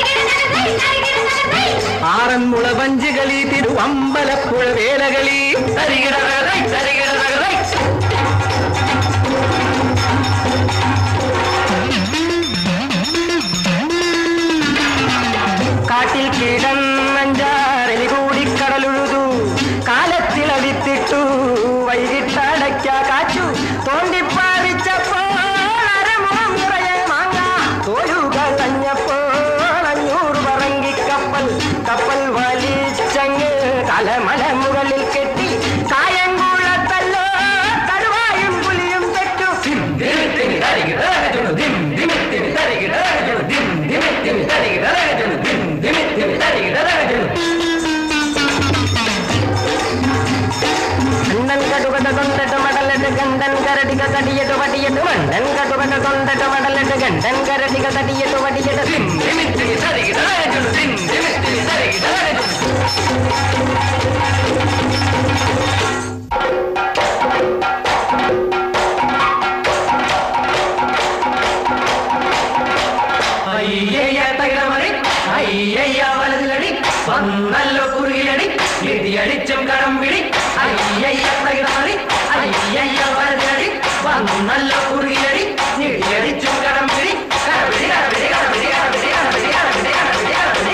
ആറന്മുള വഞ്ചുകളി തിരുവമ്പലപ്പുഴ വേലകളി തരികിട തകർന്നേ തരികിട തകർന്നേ കാട്ടിൽ കിടന്നഞ്ചാറലി കൂടി കടലുഴുതു കാലത്തിലടിത്തിട്ടു വൈകിട്ടടയ്ക്ക കാച്ചു തോണ്ടിപ്പാറിച്ചപ്പോൾ അരമുളം നിറയെ മാങ്ങ തോലുകൾ അഞ്ഞപ്പോൾ അഞ്ഞൂറ് പറങ്കിക്കപ്പൽ കപ്പൽ വലിച്ചങ്ങ് തലമല മുകളിൽ കെട്ടി കായംകുളത്തല്ലോ കടുവായും പുലിയും തെറ്റു മണ്ടൻ കടുകട കൊണ്ടിട്ട് മടലിട്ട് ഗണ്ടൻ കരടിക കടിയിട്ട് വടിയിട്ട് മണ്ടൻ കടുകട കൊണ്ടിട്ട് മടലിട്ട് ഗണ്ടൻ കരടിക കടിയിട്ട് വടിയിട്ട് അയ്യയ്യ തകിടമറി അയ്യയ്യ വലതിലടി വന്നല്ലോ കുറുകിലടി ഇടിയടിച്ചും കടം പിടി അയ്യയ്യ തകിടമറി അയ്യയ്യ വലതിലടി വന്നല്ലോ കുറുകിലടി ഇടിയടിച്ചും കടം പിടി കടപിടി കടപിടി കടപിടി കടപിടി കടപിടി കടപിടി കടപിടി കടപിടി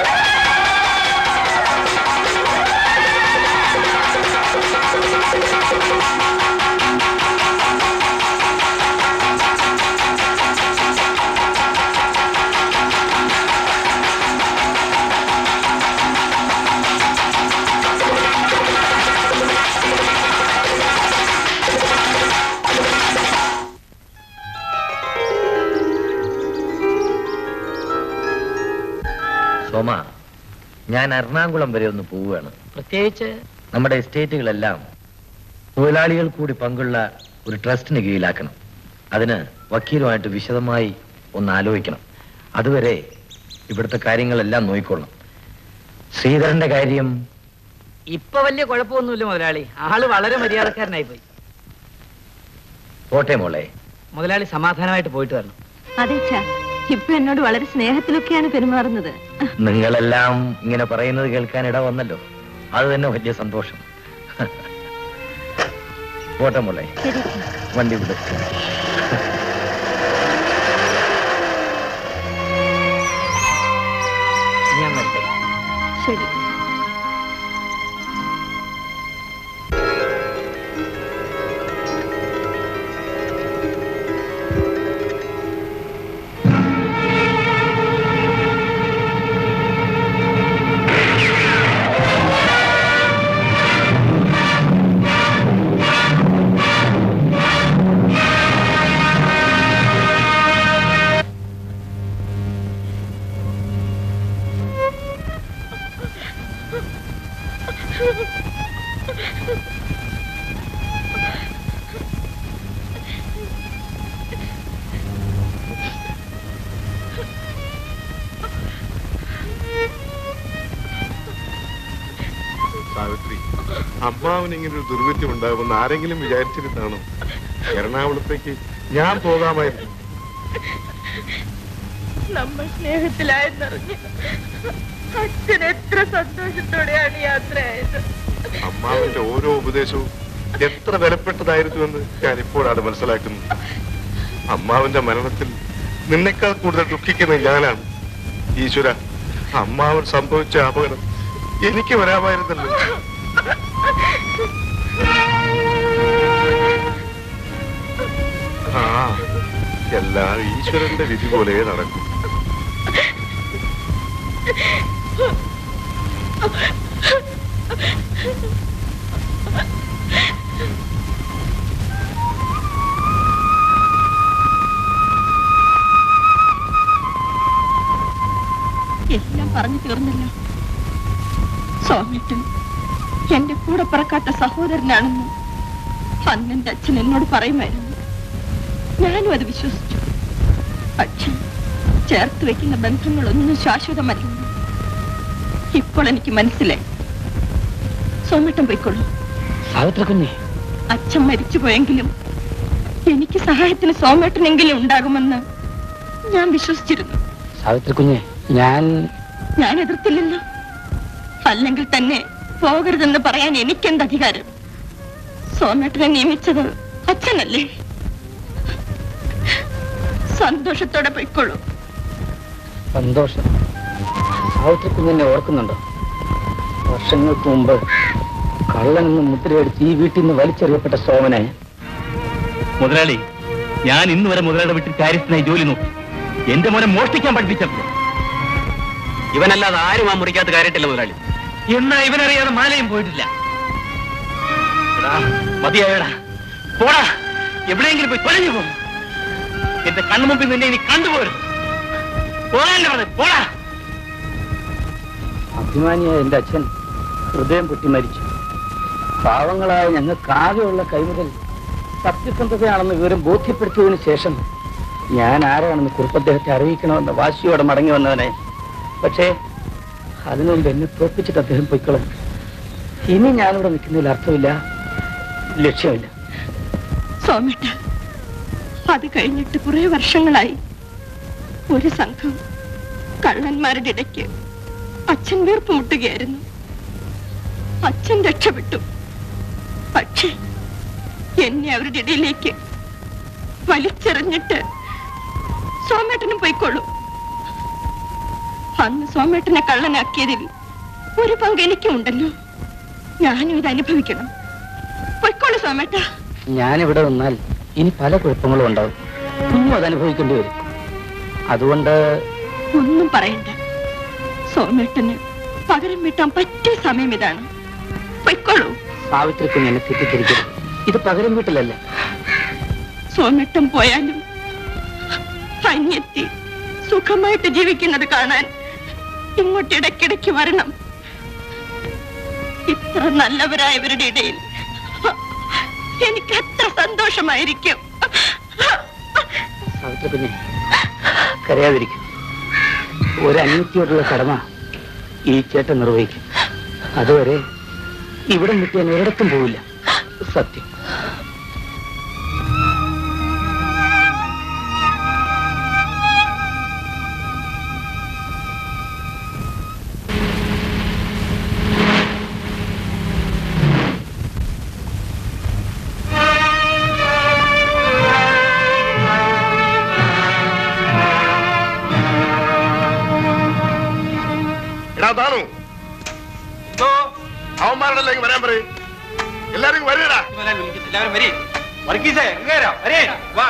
സോമ ഞാൻ എറണാകുളം വരെ ഒന്ന് പോവുകയാണ് പ്രത്യേകിച്ച് നമ്മുടെ എസ്റ്റേറ്റുകളെല്ലാം തൊഴിലാളികൾ കൂടി പങ്കുള്ള ഒരു ട്രസ്റ്റിന് കീഴിലാക്കണം അതിന് വക്കീലുമായിട്ട് വിശദമായി ഒന്ന് ആലോചിക്കണം അതുവരെ ഇവിടുത്തെ കാര്യങ്ങളെല്ലാം നോക്കിക്കൊള്ളണം ശ്രീധരന്റെ കാര്യം ഇപ്പൊ വലിയ കുഴപ്പമൊന്നുമില്ല മുതലാളി ആള് വളരെ മര്യാദക്കാരനായി പോയി പോട്ടെ മോളെ മുതലാളി സമാധാനമായിട്ട് പോയിട്ട് വരണം അതെ ചാ ഇപ്പൊ എന്നോട് വളരെ സ്നേഹത്തിലൊക്കെയാണ് പെരുമാറുന്നത് നിങ്ങളെല്ലാം ഇങ്ങനെ പറയുന്നത് കേൾക്കാൻ ഇട വന്നല്ലോ അത് തന്നെ വലിയ സന്തോഷം പോട്ടെ മോളെ ശരി ചാ. വണ്ടി വിടും ഞാൻ വരട്ടെ ശരി സാവിത്രി അമ്മാവന് ഇങ്ങനെ ഒരു ദുർവിധ്യം ഉണ്ടാകുമെന്ന് ആരെങ്കിലും വിചാരിച്ചിരുന്നാണോ എറണാകുളത്തേക്ക് ഞാൻ പോകാമായിരുന്നു നമ്മൾ സ്നേഹത്തിലായെന്നറിഞ്ഞ് അച്ഛൻ എത്ര സന്തോഷത്തോടെയാണ് യാത്രയായത് അമ്മാവന്റെ ഓരോ ഉപദേശവും എത്ര വിലപ്പെട്ടതായിരുന്നുവെന്ന് ഞാൻ ഇപ്പോഴാണ് മനസ്സിലാക്കുന്നത് അമ്മാവന്റെ മരണത്തിൽ നിന്നെക്കാൾ കൂടുതൽ ദുഃഖിക്കുന്ന ഞാനാണ് ഈശ്വര അമ്മാവൻ സംഭവിച്ച അപകടം എനിക്ക് വരാമായിരുന്നല്ലോ ആ എല്ലാം ഈശ്വരന്റെ വിധി പോലെ നടക്കും എല്ലാം പറഞ്ഞു തീർന്നല്ലോ സ്വാമിട്ടൻ എന്റെ കൂടെ പിറക്കാത്ത സഹോദരനാണെന്ന് അന്നെന്റെ അച്ഛൻ എന്നോട് പറയുമായിരുന്നു ഞാനും അത് വിശ്വസിച്ചു പക്ഷേ ചേർത്ത് വെക്കുന്ന ബന്ധങ്ങളൊന്നും ശാശ്വതമല്ലെന്ന് ഇപ്പോൾ എനിക്ക് മനസ്സിലായി സോമേട്ടൻ പോയിക്കൊള്ളൂ സാവിത്ര കുഞ്ഞെ അച്ഛൻ മരിച്ചുപോയെങ്കിലും എനിക്ക് സഹായത്തിന് സോമേട്ടനെങ്കിലും ഉണ്ടാകുമെന്ന് ഞാൻ വിശ്വസിച്ചിരുന്നു സാവിത്ര കുഞ്ഞെ ഞാൻ ഞാൻ എതിർത്തില്ലല്ലോ അല്ലെങ്കിൽ തന്നെ പോകരുതെന്ന് പറയാൻ എനിക്കെന്ത് അധികാരം സോമേട്ടനെ നിയമിച്ചത് അച്ഛനല്ലേ സന്തോഷത്തോടെ പൊയ്ക്കൊള്ളൂ സന്തോഷം സാവിത്ര കുഞ്ഞെന്നെ ഓർക്കുന്നുണ്ടോ വർഷങ്ങൾക്ക് മുമ്പ് കള്ളനെന്ന് മുദ്രയടിച്ച് ഈ വീട്ടിൽ നിന്ന് വലിച്ചെറിയപ്പെട്ട സോമനെ മുതലാളി ഞാൻ ഇന്ന് വരെ മുതലാളിയുടെ വീട്ടിൽ കാര്യസ്ഥനായി ജോലി നോക്കി എന്റെ മോനെ മോഷ്ടിക്കാൻ പഠിപ്പിച്ചപ്പോൾ ഇവനല്ലാതെ ആരും ആ മുറിക്കകത്ത് കയറിയിട്ടില്ല മുതലാളി എന്നാ ഇവനറിയാതെ മാലയും പോയിട്ടില്ല എടാ, മതിയായടാ പോടാ എവിടെയെങ്കിലും പോയി തൊലഞ്ഞു പോ എന്റെ കണ്ണു മുമ്പിൽ നിന്നെ ഇനി കണ്ടുപോരും പോകാനല്ലേ പറഞ്ഞത് പോടാ അഭിമാനിയായ എന്റെ അച്ഛൻ ഹൃദയം പൊട്ടി മരിച്ചു പാവങ്ങളായ ഞങ്ങൾക്ക് ആകെയുള്ള കൈമുതൽ സത്യസന്ധതയാണെന്ന് വിവരം ബോധ്യപ്പെടുത്തിയതിനു ശേഷം ഞാൻ ആരാണെന്ന് കുറിപ്പ് അദ്ദേഹത്തെ അറിയിക്കണമെന്ന് വാശിയോടെ മടങ്ങി വന്നവനെ പക്ഷേ അതിനുമുമ്പ് എന്നെ തോപ്പിച്ചിട്ട് അദ്ദേഹം പൊയ്ക്കളഞ്ഞു ഇനി ഞാനിവിടെ നിൽക്കുന്നതിൽ അർത്ഥമില്ല ലക്ഷ്യമില്ല സോമേട്ട അത് കഴിഞ്ഞിട്ട് കുറെ വർഷങ്ങളായി ഒരു സംഘം കള്ളന്മാരുടെ ഇടയ്ക്ക് അച്ഛൻ വീർപ്പ് മുട്ടുകയായിരുന്നു അച്ഛൻ രക്ഷപ്പെട്ടു പക്ഷേ എന്നെ അവരുടെ ഇടയിലേക്ക് വലിച്ചെറിഞ്ഞിട്ട് സോമേട്ടനും പോയിക്കോളൂ അന്ന് സോമേട്ടനെ കള്ളനാക്കിയതിൽ ഒരു പങ്ക് എനിക്കും ഉണ്ടല്ലോ ഞാനും ഇത് അനുഭവിക്കണം പൊയ്ക്കോളൂ സോമേട്ട ഞാനിവിടെ നിന്നാൽ ഇനി പല കുഴപ്പങ്ങളും ഉണ്ടാവും കുഞ്ഞും അത് അനുഭവിക്കേണ്ടി വരും അതുകൊണ്ട് ഒന്നും പറയണ്ട സോമേട്ടന് പകരം വീട്ടാൻ പറ്റിയ സമയം ഇതാണ് പൊയ്ക്കോളൂ സാവിത്രി കുഞ്ഞിനെ തെറ്റിദ്ധരിക്കരുത് ഇത് പകരം വീട്ടിലല്ല സോമേട്ടൻ പോയാലും അന്യത്തി സുഖമായിട്ട് ജീവിക്കുന്നത് കാണാൻ ഇങ്ങോട്ട് ഇടയ്ക്കിടയ്ക്ക് വരണം ഇത്ര നല്ലവരായവരുടെ ഇടയിൽ എനിക്ക് എത്ര സന്തോഷമായിരിക്കും സാവിത്രി കുഞ്ഞെ കരയാതിരിക്കും ഒരു അനിയത്തിയോടുള്ള കടമ ഈ ചേട്ടൻ നിർവഹിക്കും അതുവരെ ഇവിടം വിട്ട് ഞാൻ ഒരിടത്തും പോവില്ല സത്യം എടാ താണു അവന്മാരുടെ വരാൻ പറയും എല്ലാരും വരൂടാ എല്ലാവരും വരി വർഗീസേ ഇങ്ങേരാ വരേ വാ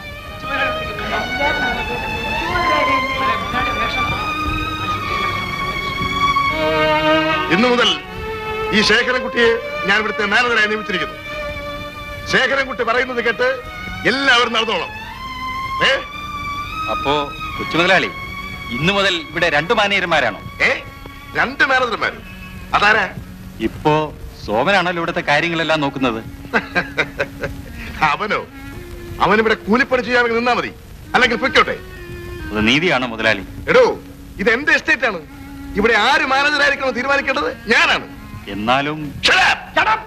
ഇന്നു മുതൽ ഈ ശേഖരൻകുട്ടിയെ ഞാൻ ഇവിടുത്തെ മാനേജറായി നിയമിച്ചിരിക്കുന്നു ശേഖരൻകുട്ടി പറയുന്നത് കേട്ട് എല്ലാവരും നടന്നോളാം ഏ അപ്പോ കൊച്ചുമുതലാളി ഇന്നു മുതൽ ഇവിടെ രണ്ടു മാനേജർമാരാണോ ഏ രണ്ട് മാനേജർമാരും അതാരാ ഇപ്പോ സോമനാണല്ലോ ഇവിടുത്തെ കാര്യങ്ങളെല്ലാം നോക്കുന്നത് അവനോ അവനിവിടെ കൂലിപ്പണി ചെയ്യാൻ വേണ്ടി നിന്നാ മതി അല്ലെങ്കിൽ പൊയ്ക്കോട്ടെ അത് നീതിയാണോ മുതലാളി എടോ ഇത് എന്റെ എസ്റ്റേറ്റ് ആണ് ഇവിടെ ആര് മാനേജറായിരിക്കണം തീരുമാനിക്കേണ്ടത് ഞാനാണ് എന്നാലും Shut up! Shut up!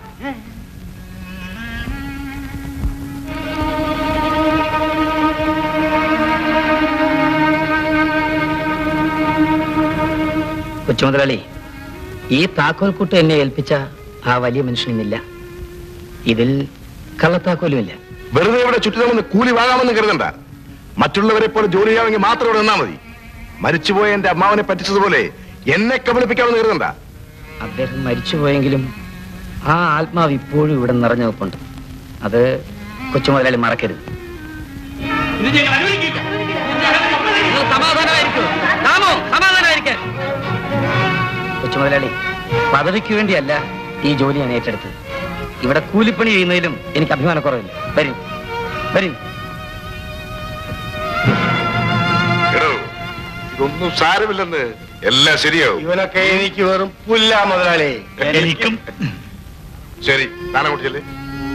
കൊച്ചുമുതലാളി ഈ താക്കോൽക്കൂട്ട് എന്നെ ഏൽപ്പിച്ച ആ വലിയ മനുഷ്യനില്ല ഇതിൽ കള്ളത്താക്കോലുമില്ല വെറുതെ ഇവിടെ ചുറ്റിനുമെന്ന് കൂലി വാങ്ങാമെന്ന് കരുതണ്ട മറ്റുള്ളവരെ പോലെ ജോലി ചെയ്യാമെങ്കിൽ മാത്രം ഇവിടെ നിന്നാ മതി മരിച്ചുപോയ എന്റെ അമ്മാവനെ പറ്റിച്ചതുപോലെ എന്നെ കബളിപ്പിക്കാമെന്ന് കരുതണ്ട അദ്ദേഹം മരിച്ചുപോയെങ്കിലും ആ ആത്മാവ് ഇപ്പോഴും ഇവിടെ നിറഞ്ഞു നിൽപ്പുണ്ട് അത് കൊച്ചുമുതലാളി മറക്കരുത് ഇത് ഞങ്ങൾ അനുവദിക്കില്ല നിങ്ങൾ സമാധാനമായിരിക്കും രാമോ സമാധാനമായിരിക്കാൻ കൊച്ചു മുതലാളി പദവിക്ക് വേണ്ടിയല്ല ഈ ജോലി ഞാൻ ഏറ്റെടുത്തത് ഇവിടെ കൂലിപ്പണി ചെയ്യുന്നതിലും എനിക്ക് അഭിമാനക്കുറവില്ല വരും വരും എടോ ഇതൊന്നും സാരമില്ലെന്ന് എല്ലാം ശരിയാവും ഇവനൊക്കെ എനിക്ക് വെറും പുല്ല മുതലാളി എനിക്കും ശരി താനങ്ങോട്ട് ചെല്ലേ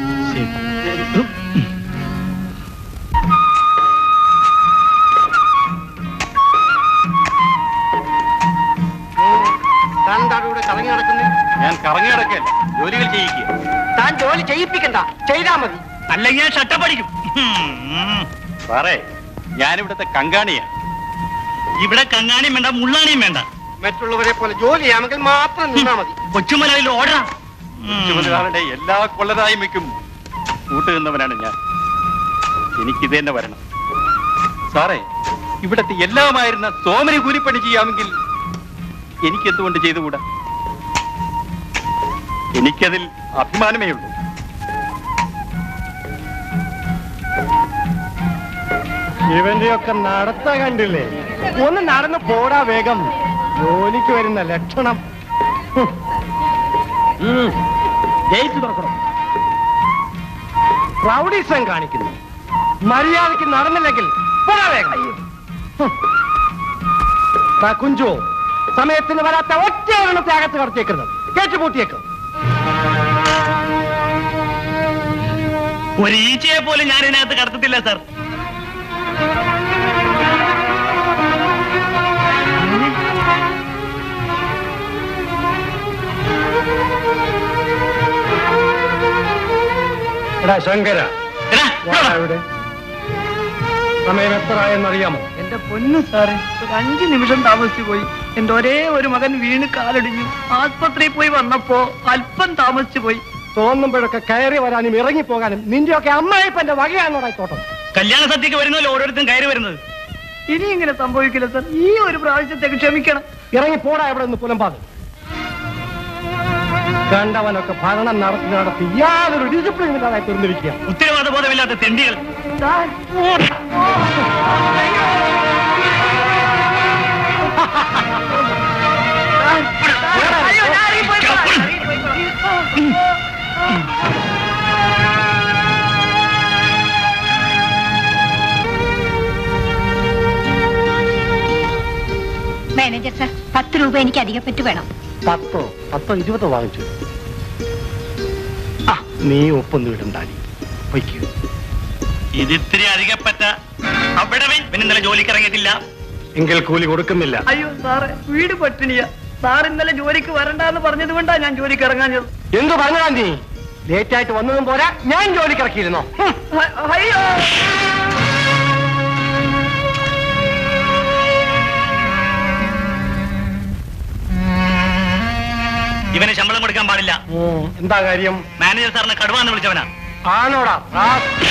താൻ ഇവിടെ കറങ്ങി നടക്കുന്നേ ഞാൻ കറങ്ങി കിടക്കല്ല ജോലികൾ ചെയ്യിക്കുക താൻ ജോലി ചെയ്യിപ്പിക്കണ്ട ചെയ്താ മതി അല്ലെങ്കിൽ ഞാൻ ഷട്ടപ്പടിക്കും സാറേ ഞാനിവിടുത്തെ കങ്കാണിയാണ് ഇവിടെ കങ്ങാണിയും വേണ്ട മുള്ളാണിയും വേണ്ട മറ്റുള്ളവരെ പോലെ ജോലി ചെയ്യാമെങ്കിൽ മാത്രം നിന്നാ മതി കൊച്ചുമലയിൽ ഓടാ മുതലാളിയുടെ എല്ലാ കൊള്ളരായ്മയ്ക്കും കൂട്ടുനിന്നവനാണ് ഞാൻ എനിക്കിത് തന്നെ വരണം സാറേ ഇവിടത്തെ എല്ലാമായിരുന്ന സോമന് കൂലിപ്പണി ചെയ്യാമെങ്കിൽ എനിക്കെന്തുകൊണ്ട് ചെയ്തുകൂടാ എനിക്കതിൽ അഭിമാനമേ ഉള്ളൂ ഇവന്റെ ഒക്കെ നടത്ത കണ്ടില്ലേ ഒന്ന് നടന്ന് പോടാ വേഗം ജോലിക്ക് വരുന്ന ലക്ഷണം ഗേറ്റ് തുറക്കണം പ്രൗഢിസം കാണിക്കുന്നു മര്യാദക്ക് നടന്നില്ലെങ്കിൽ പോടാ വേഗം ഹും. ദാ കുഞ്ചു സമയത്തിന് വരാത്ത ഒറ്റ ഒരെണ്ണത്തെ അകത്ത് കടത്തിയേക്കരുത് കേട്ട് പൂട്ടിയേക്കും ഒരു ഈച്ചയെ പോലും ഞാൻ ഇതിനകത്ത് കടത്തത്തില്ല സാർ എടാ ശങ്കര എടാ, വാ ഇവിടെ സമയം എത്രയെന്നറിയാമോ എന്റെ പൊന്നു സാറേ ഒരു അഞ്ചു നിമിഷം താമസിച്ചു പോയി എന്റെ ഒരേ ഒരു മകൻ വീണ് കാലടിഞ്ഞു ആസ്പത്രിയിൽ പോയി വന്നപ്പോ അല്പം താമസിച്ചു പോയി തോന്നുമ്പോഴൊക്കെ കയറി വരാനും ഇറങ്ങി പോകാനും നിന്റെയൊക്കെ അമ്മായിപ്പന്റെ വകയാണോടാ തോട്ടം കല്യാണ സദ്യക്ക് വരുന്നല്ലോ ഓരോരുത്തരും കയറി വരുന്നത് ഇനി ഇങ്ങനെ സംഭവിക്കില്ല സാർ ഈ ഒരു പ്രാവശ്യത്തേക്ക് ക്ഷമിക്കണം ഇറങ്ങി പോടാ ഇവിടെ നിന്ന് പുലമ്പാത് കണ്ടവനൊക്കെ ഭരണം നടത്തി നടത്തി യാതൊരു ഡിസിപ്ലിൻ ഇല്ലാതായി തീർന്നിരിക്കുക ഉത്തരവാദ ബോധമില്ലാത്ത തെണ്ടികൾ മാനേജർ സാർ പത്ത് രൂപ എനിക്ക് അധികപ്പറ്റ് വേണം പത്തോ പത്തോ ഇരുപതോ വാങ്ങിച്ചു ആ നീ ഒപ്പൊന്നും ഇടണ്ടാടി വയ്ക്കൂ ഇതിത്തിരി അധികപ്പറ്റ അവിടെ വേ. പിന്നെ ഇന്നലെ ജോലിക്ക് ഇറങ്ങിയിട്ടില്ല എങ്കിൽ കൂലി കൊടുക്കുന്നില്ല അയ്യോ സാറേ വീട് പട്ടിണിയാ സാർ ഇന്നലെ ജോലിക്ക് വരണ്ടെന്ന് പറഞ്ഞത് കൊണ്ടാ ഞാൻ ജോലിക്ക് ഇറങ്ങാഞ്ഞത് എന്തു പറഞ്ഞാ നീ ലേറ്റ് ആയിട്ട് വന്നതും പോരാ ഞാൻ ജോലിക്ക് ഇറക്കിയിരുന്നോ ഹും. അ- അയ്യോ ഇവന് ശമ്പളം കൊടുക്കാൻ പാടില്ല ഉം, എന്താ കാര്യം മാനേജർ സാറിനെ കടുവാന്ന് വിളിച്ചവനാ ആണോടാ ആ,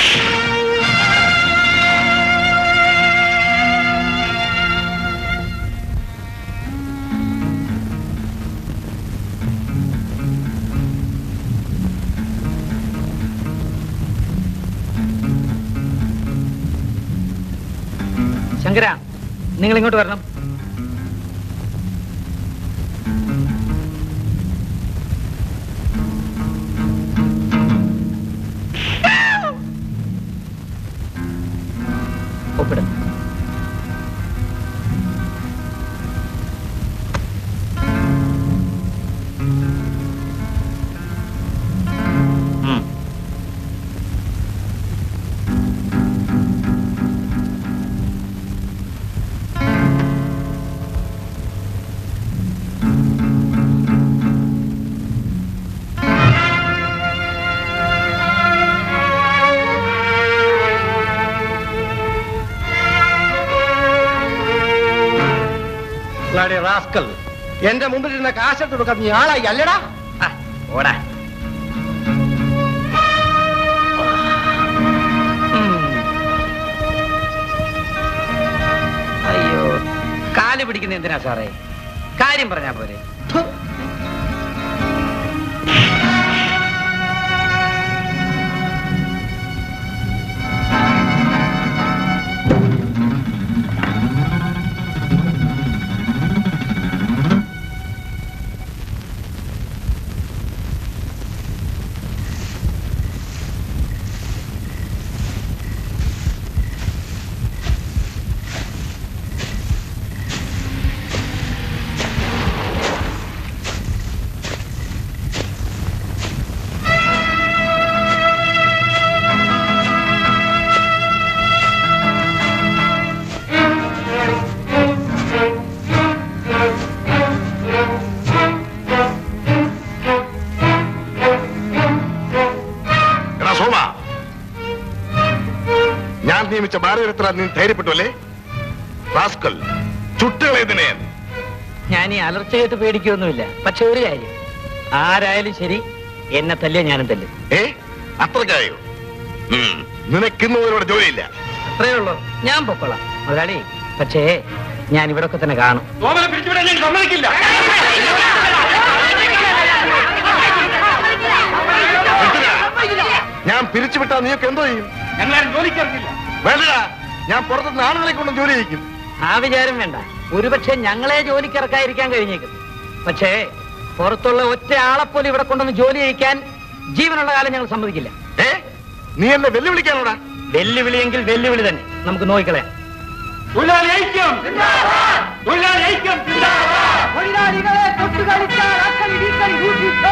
ശങ്കര നിങ്ങൾ ഇങ്ങോട്ട് വരണം ഒപ്പിടും bloody rascal. എന്റെ മുമ്പിൽ ഇരുന്ന കാശെടുത്ത് കൊടുക്കാൻ നീ ആളായി അല്ലടാ ഓടാ അയ്യോ കാല് പിടിക്കുന്ന എന്തിനാ സാറേ കാര്യം പറഞ്ഞാ പോരെ ഥു. ഞാൻ നിയമിച്ച ഭാരതരത്ന നീ ധൈര്യപ്പെട്ടു അല്ലേ റാസ്കൽ ചുട്ടുകളയതിനെ ഞാൻ. ഞാൻ ഈ അലർച്ച കേട്ട് പേടിക്കൊന്നുമില്ല പക്ഷെ ഒരു കാര്യം ആരായാലും ശരി എന്നെ തല്ലിയ ഞാനും തല്ലും ഏ അത്രക്കായോ ഉം. നിനക്കിന്ന് മുതൽ ജോലിയില്ല അത്രേ ഉള്ളൂ ഞാൻ പൊക്കോളാം മുതലാളി പക്ഷേ ഞാൻ ഇവിടെ ഒക്കെ തന്നെ കാണും സോമനെ പിരിച്ചുവിടാൻ ഞാൻ സമ്മതിക്കില്ല ഞാൻ പിരിച്ചുവിട്ടാ നീയൊക്കെ എന്തോ ചെയ്യും ഞങ്ങളാരും ജോലിക്കിറങ്ങില്ല വേണ്ടടാ ഞാൻ പുറത്തുനിന്ന് ആളുകളെ കൊണ്ട് ജോലി ചെയ്യിക്കും ആ വിചാരം വേണ്ട ഒരുപക്ഷെ ഞങ്ങളെ ജോലിക്കിറക്കാതിരിക്കാൻ കഴിഞ്ഞേക്കും പക്ഷേ പുറത്തുള്ള ഒറ്റ ആളെപ്പോലും ഇവിടെ കൊണ്ടുവന്ന് ജോലി ചെയ്യിക്കാൻ ജീവനുള്ള കാലം ഞങ്ങൾ സമ്മതിക്കില്ല ഏ നീ എന്നെ വെല്ലുവിളിക്കാനോടാ വെല്ലുവിളിയെങ്കിൽ വെല്ലുവിളി തന്നെ നമുക്ക് നോക്കിക്കളയാം തൊഴിലാളി ഐക്യം തൊഴിലാളി ഐക്യം തൊഴിലാളികളെ തൊട്ടുകളിച്ചാൽ അക്കരി നീക്കരി കൂട്ടിക്കോ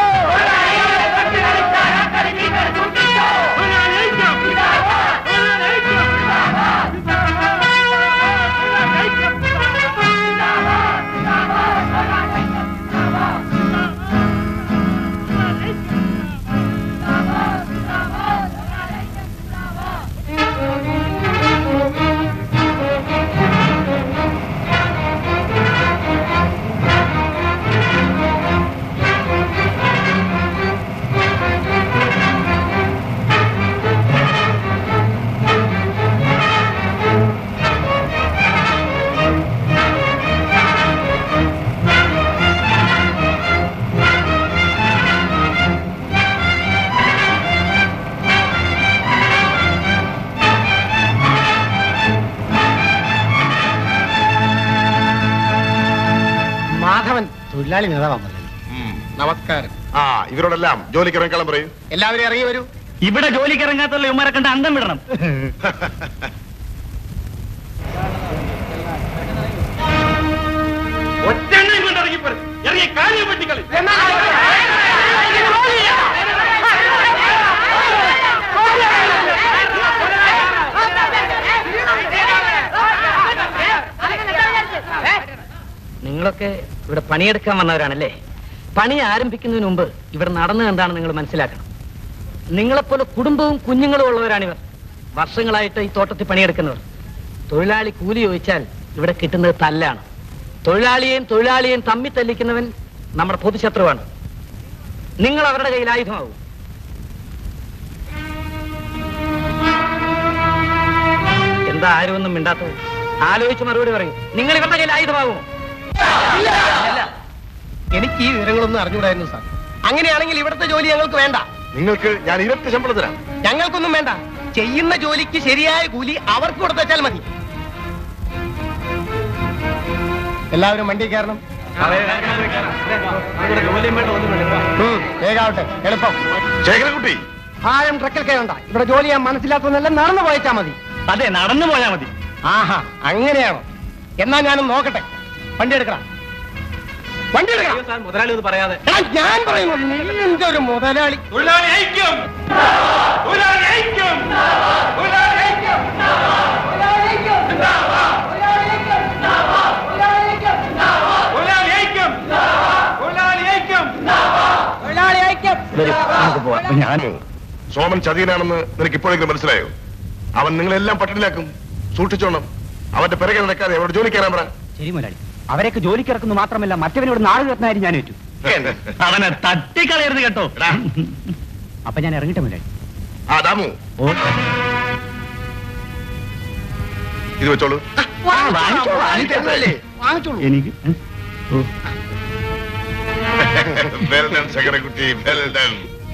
മാധവൻ തൊഴിലാളി നേതാവാണ് നമസ്കാരം ആ ഇവരോടെല്ലാം ജോലിക്ക് ഇറങ്ങിക്കളം പറയൂ എല്ലാവരും ഇറങ്ങി വരൂ ഇവിടെ ജോലിക്ക് ഇറങ്ങാത്തുള്ള ഇവന്മാരെ കണ്ട് അന്തം വിടണം ഒറ്റെണ്ണം കൊണ്ട് ഇറങ്ങിപ്പോരും ഇറങ്ങി കാര്യം പറ്റിക്കളി നിങ്ങളൊക്കെ ഇവിടെ പണിയെടുക്കാൻ വന്നവരാണല്ലേ പണി ആരംഭിക്കുന്നതിന് മുമ്പ് ഇവിടെ നടന്നു എന്താണ് നിങ്ങൾ മനസ്സിലാക്കണം നിങ്ങളെപ്പോലെ കുടുംബവും കുഞ്ഞുങ്ങളും ഉള്ളവരാണിവർ വർഷങ്ങളായിട്ട് ഈ തോട്ടത്തിൽ പണിയെടുക്കുന്നവർ തൊഴിലാളി കൂലി ചോദിച്ചാൽ ഇവിടെ കിട്ടുന്നത് തല്ലാണ് തൊഴിലാളിയെയും തൊഴിലാളിയെയും തമ്മി തല്ലിക്കുന്നവൻ നമ്മുടെ പൊതുശത്രുവാണ് നിങ്ങൾ അവരുടെ കയ്യിൽ ആയുധമാവും എന്താ ആരും ഒന്നും മിണ്ടാത്തത് ആലോചിച്ച് മറുപടി പറയും നിങ്ങൾ ഇവരുടെ കയ്യിൽ ആയുധമാകുമോ എനിക്ക് ഈ വിവരങ്ങളൊന്നും അറിഞ്ഞുകൂടായിരുന്നു സാർ അങ്ങനെയാണെങ്കിൽ ഇവിടുത്തെ ജോലി ഞങ്ങൾക്ക് വേണ്ട നിങ്ങൾക്ക് ഞാൻ ഇരട്ടി ശമ്പളം തരാം ഞങ്ങൾക്കൊന്നും വേണ്ട ചെയ്യുന്ന ജോലിക്ക് ശരിയായ കൂലി അവർക്ക് കൊടുത്തേച്ചാൽ മതി എല്ലാവരും വണ്ടി കയറണം ഉം, വേഗാവട്ടെ എളുപ്പം ശേഖരൻകുട്ടി ആരും ട്രക്കിൽ കയറണ്ട ഇവിടെ ജോലി ചെയ്യാൻ മനസ്സിലാക്കുന്നല്ല നടന്നു പോയച്ചാ മതി അതെ നടന്നു പോയാൽ മതി ആഹാ അങ്ങനെയാണോ എന്നാ ഞാനും നോക്കട്ടെ വണ്ടി എടുക്കണം വണ്ടി എടുക്കണം മുതലാളി ഒന്ന് പറയാതെ എടാ, ഞാൻ പറയുന്നു നീ എന്റെ ഒരു മുതലാളി തൊഴിലാളി ഐക്യം തൊഴിലാളി ഐക്യം തൊഴിലാളി ഐക്യം തൊഴിലാളി ഐക്യം തൊഴിലാളി ഐക്യം വരൂ നമുക്ക് പോവാം ഞാനോ സോമൻ ചതിയനാണെന്ന് നിനക്ക് ഇപ്പോഴെങ്കിലും മനസ്സിലായോ അവൻ നിങ്ങളെല്ലാം പട്ടിണിലാക്കും സൂക്ഷിച്ചോണം അവന്റെ പിറകെ നടക്കാതെ അവരുടെ ജോലി കയറാൻ പറ ശരി മുതലാളി അവരൊക്കെ ജോലിക്ക് ഇറക്കുന്നു മാത്രമല്ല മറ്റവനോട് നാട് കിടന്നായിരുന്നു ഞാൻ ഏറ്റു അവനെ തട്ടിക്കളയരുത് കേട്ടോ എടാ, അപ്പൊ ഞാൻ ഇറങ്ങിട്ടെ മുതലാളി ആ ദാമു ഇത് വെച്ചോളൂ എനിക്ക് well done Sekharankutty well done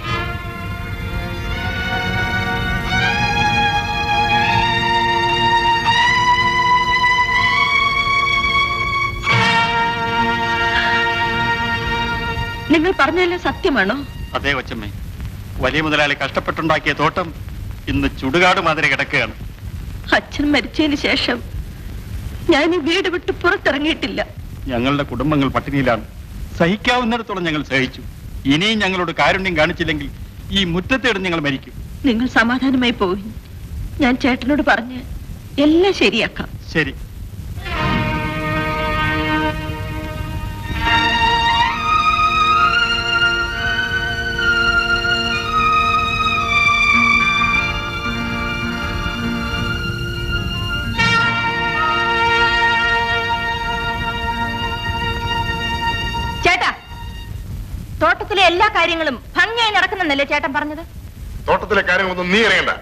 നിങ്ങൾ പറഞ്ഞതെല്ലാം സത്യമാണോ അതേ കൊച്ചമ്മേ വലിയ മുതലാളി കഷ്ടപ്പെട്ടുണ്ടാക്കിയ തോട്ടം ഇന്ന് ചുടുകാട് മാതിരി കിടക്കുകയാണ് അച്ഛൻ മരിച്ചതിന് ശേഷം ഞാൻ ഈ വീട് വിട്ട് പുറത്തിറങ്ങിയിട്ടില്ല ഞങ്ങളുടെ കുടുംബങ്ങൾ പട്ടിണിയിലാണ് സഹിക്കാവുന്നിടത്തോളം ഞങ്ങൾ സഹിച്ചു ഇനിയും ഞങ്ങളോട് കാരുണ്യം കാണിച്ചില്ലെങ്കിൽ ഈ മുറ്റത്തേട് ഞങ്ങൾ മരിക്കും നിങ്ങൾ സമാധാനമായി പോയി ഞാൻ ചേട്ടനോട് പറഞ്ഞ് എല്ലാം ശരിയാക്കാം ശരി തോട്ടത്തിലെ എല്ലാ കാര്യങ്ങളും ഭംഗിയായി നടക്കുന്നെന്നല്ലേ ചേട്ടൻ പറഞ്ഞത് തോട്ടത്തിലെ കാര്യങ്ങളൊന്നും നീ അറിയണ്ട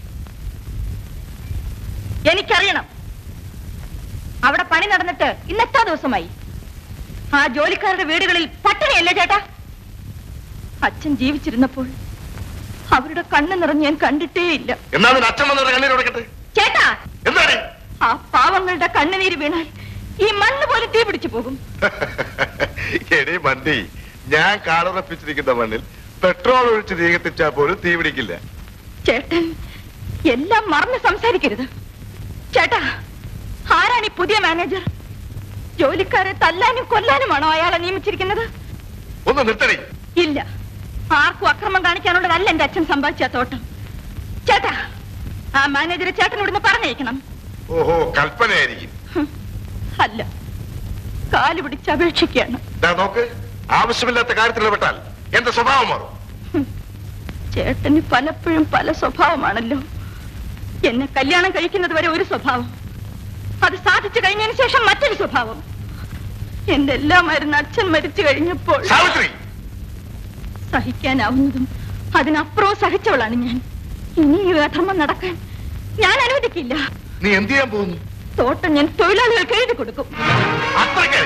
എനിക്കറിയണം അവിടെ പണി നടന്നിട്ട് ഇന്ന് എത്ര ദിവസമായി ആ ജോലിക്കാരുടെ വീടുകളിൽ പട്ടിണിയല്ലേ ചേട്ടാ അച്ഛൻ ജീവിച്ചിരുന്നപ്പോൾ അവരുടെ കണ്ണ് നിറഞ്ഞ് ഞാൻ കണ്ടിട്ടേയില്ല എന്നാ നിന്റെ അച്ഛൻ വന്നവരുടെ കണ്ണീര് കൊടുക്കട്ടെ ചേട്ടാ എന്താണ് ആ പാവങ്ങളുടെ കണ്ണുനീര് വീണാൽ ഈ മണ്ണ് പോലെ തീ പിടിച്ചു പോകും എടീ മണ്ടി ഞാൻ കാലുറപ്പിച്ചിരിക്കുന്ന മണ്ണിൽ പെട്രോൾ ഒഴിച്ച് തീ കത്തിച്ചാൽ പോലും തീ പിടിക്കില്ല ചേട്ടൻ എല്ലാം മറന്ന് സംസാരിക്കരുത് ചേട്ടാ ആരാണ് ഈ പുതിയ മാനേജർ ജോലിക്കാരെ തല്ലാനും കൊല്ലാനുമാണോ അയാളെ നിയമിച്ചിരിക്കുന്നത് ഒന്ന് നിർത്തടി ഇല്ല ആർക്കും അക്രമം കാണിക്കാനുള്ളതല്ല എന്റെ അച്ഛൻ സമ്പാദിച്ച തോട്ടം ചേട്ടാ ആ മാനേജറെ ചേട്ടൻ ഇവിടുന്ന് പറഞ്ഞയക്കണം ഓഹോ കൽപ്പനയായിരിക്കും അല്ല കാല് പിടിച്ച് അപേക്ഷിക്കുകയാണ് ദാ നോക്ക് ആവശ്യമില്ലാത്ത കാര്യത്തിൽ ഇടപെട്ടാൽ എന്റെ സ്വഭാവം മാറും ചേട്ടന് പലപ്പോഴും പല സ്വഭാവമാണല്ലോ എന്നെ കല്യാണം കഴിക്കുന്നത് വരെ ഒരു സ്വഭാവം അത് സാധിച്ചു കഴിഞ്ഞതിന് ശേഷം മറ്റൊരു സ്വഭാവം എന്റെ എല്ലാമായിരുന്നു അച്ഛൻ മരിച്ചു കഴിഞ്ഞപ്പോൾ സാവിത്രി സഹിക്കാനാവുന്നതും അതിനപ്പുറവും സഹിച്ചവളാണ് ഞാൻ ഇനി ഈ അധർമ്മം നടക്കാൻ ഞാൻ അനുവദിക്കില്ല നീ എന്ത് ചെയ്യാൻ പോകുന്നു തോട്ടം ഞാൻ തൊഴിലാളികൾക്ക് എഴുതി കൊടുക്കും അത്രയ്ക്ക്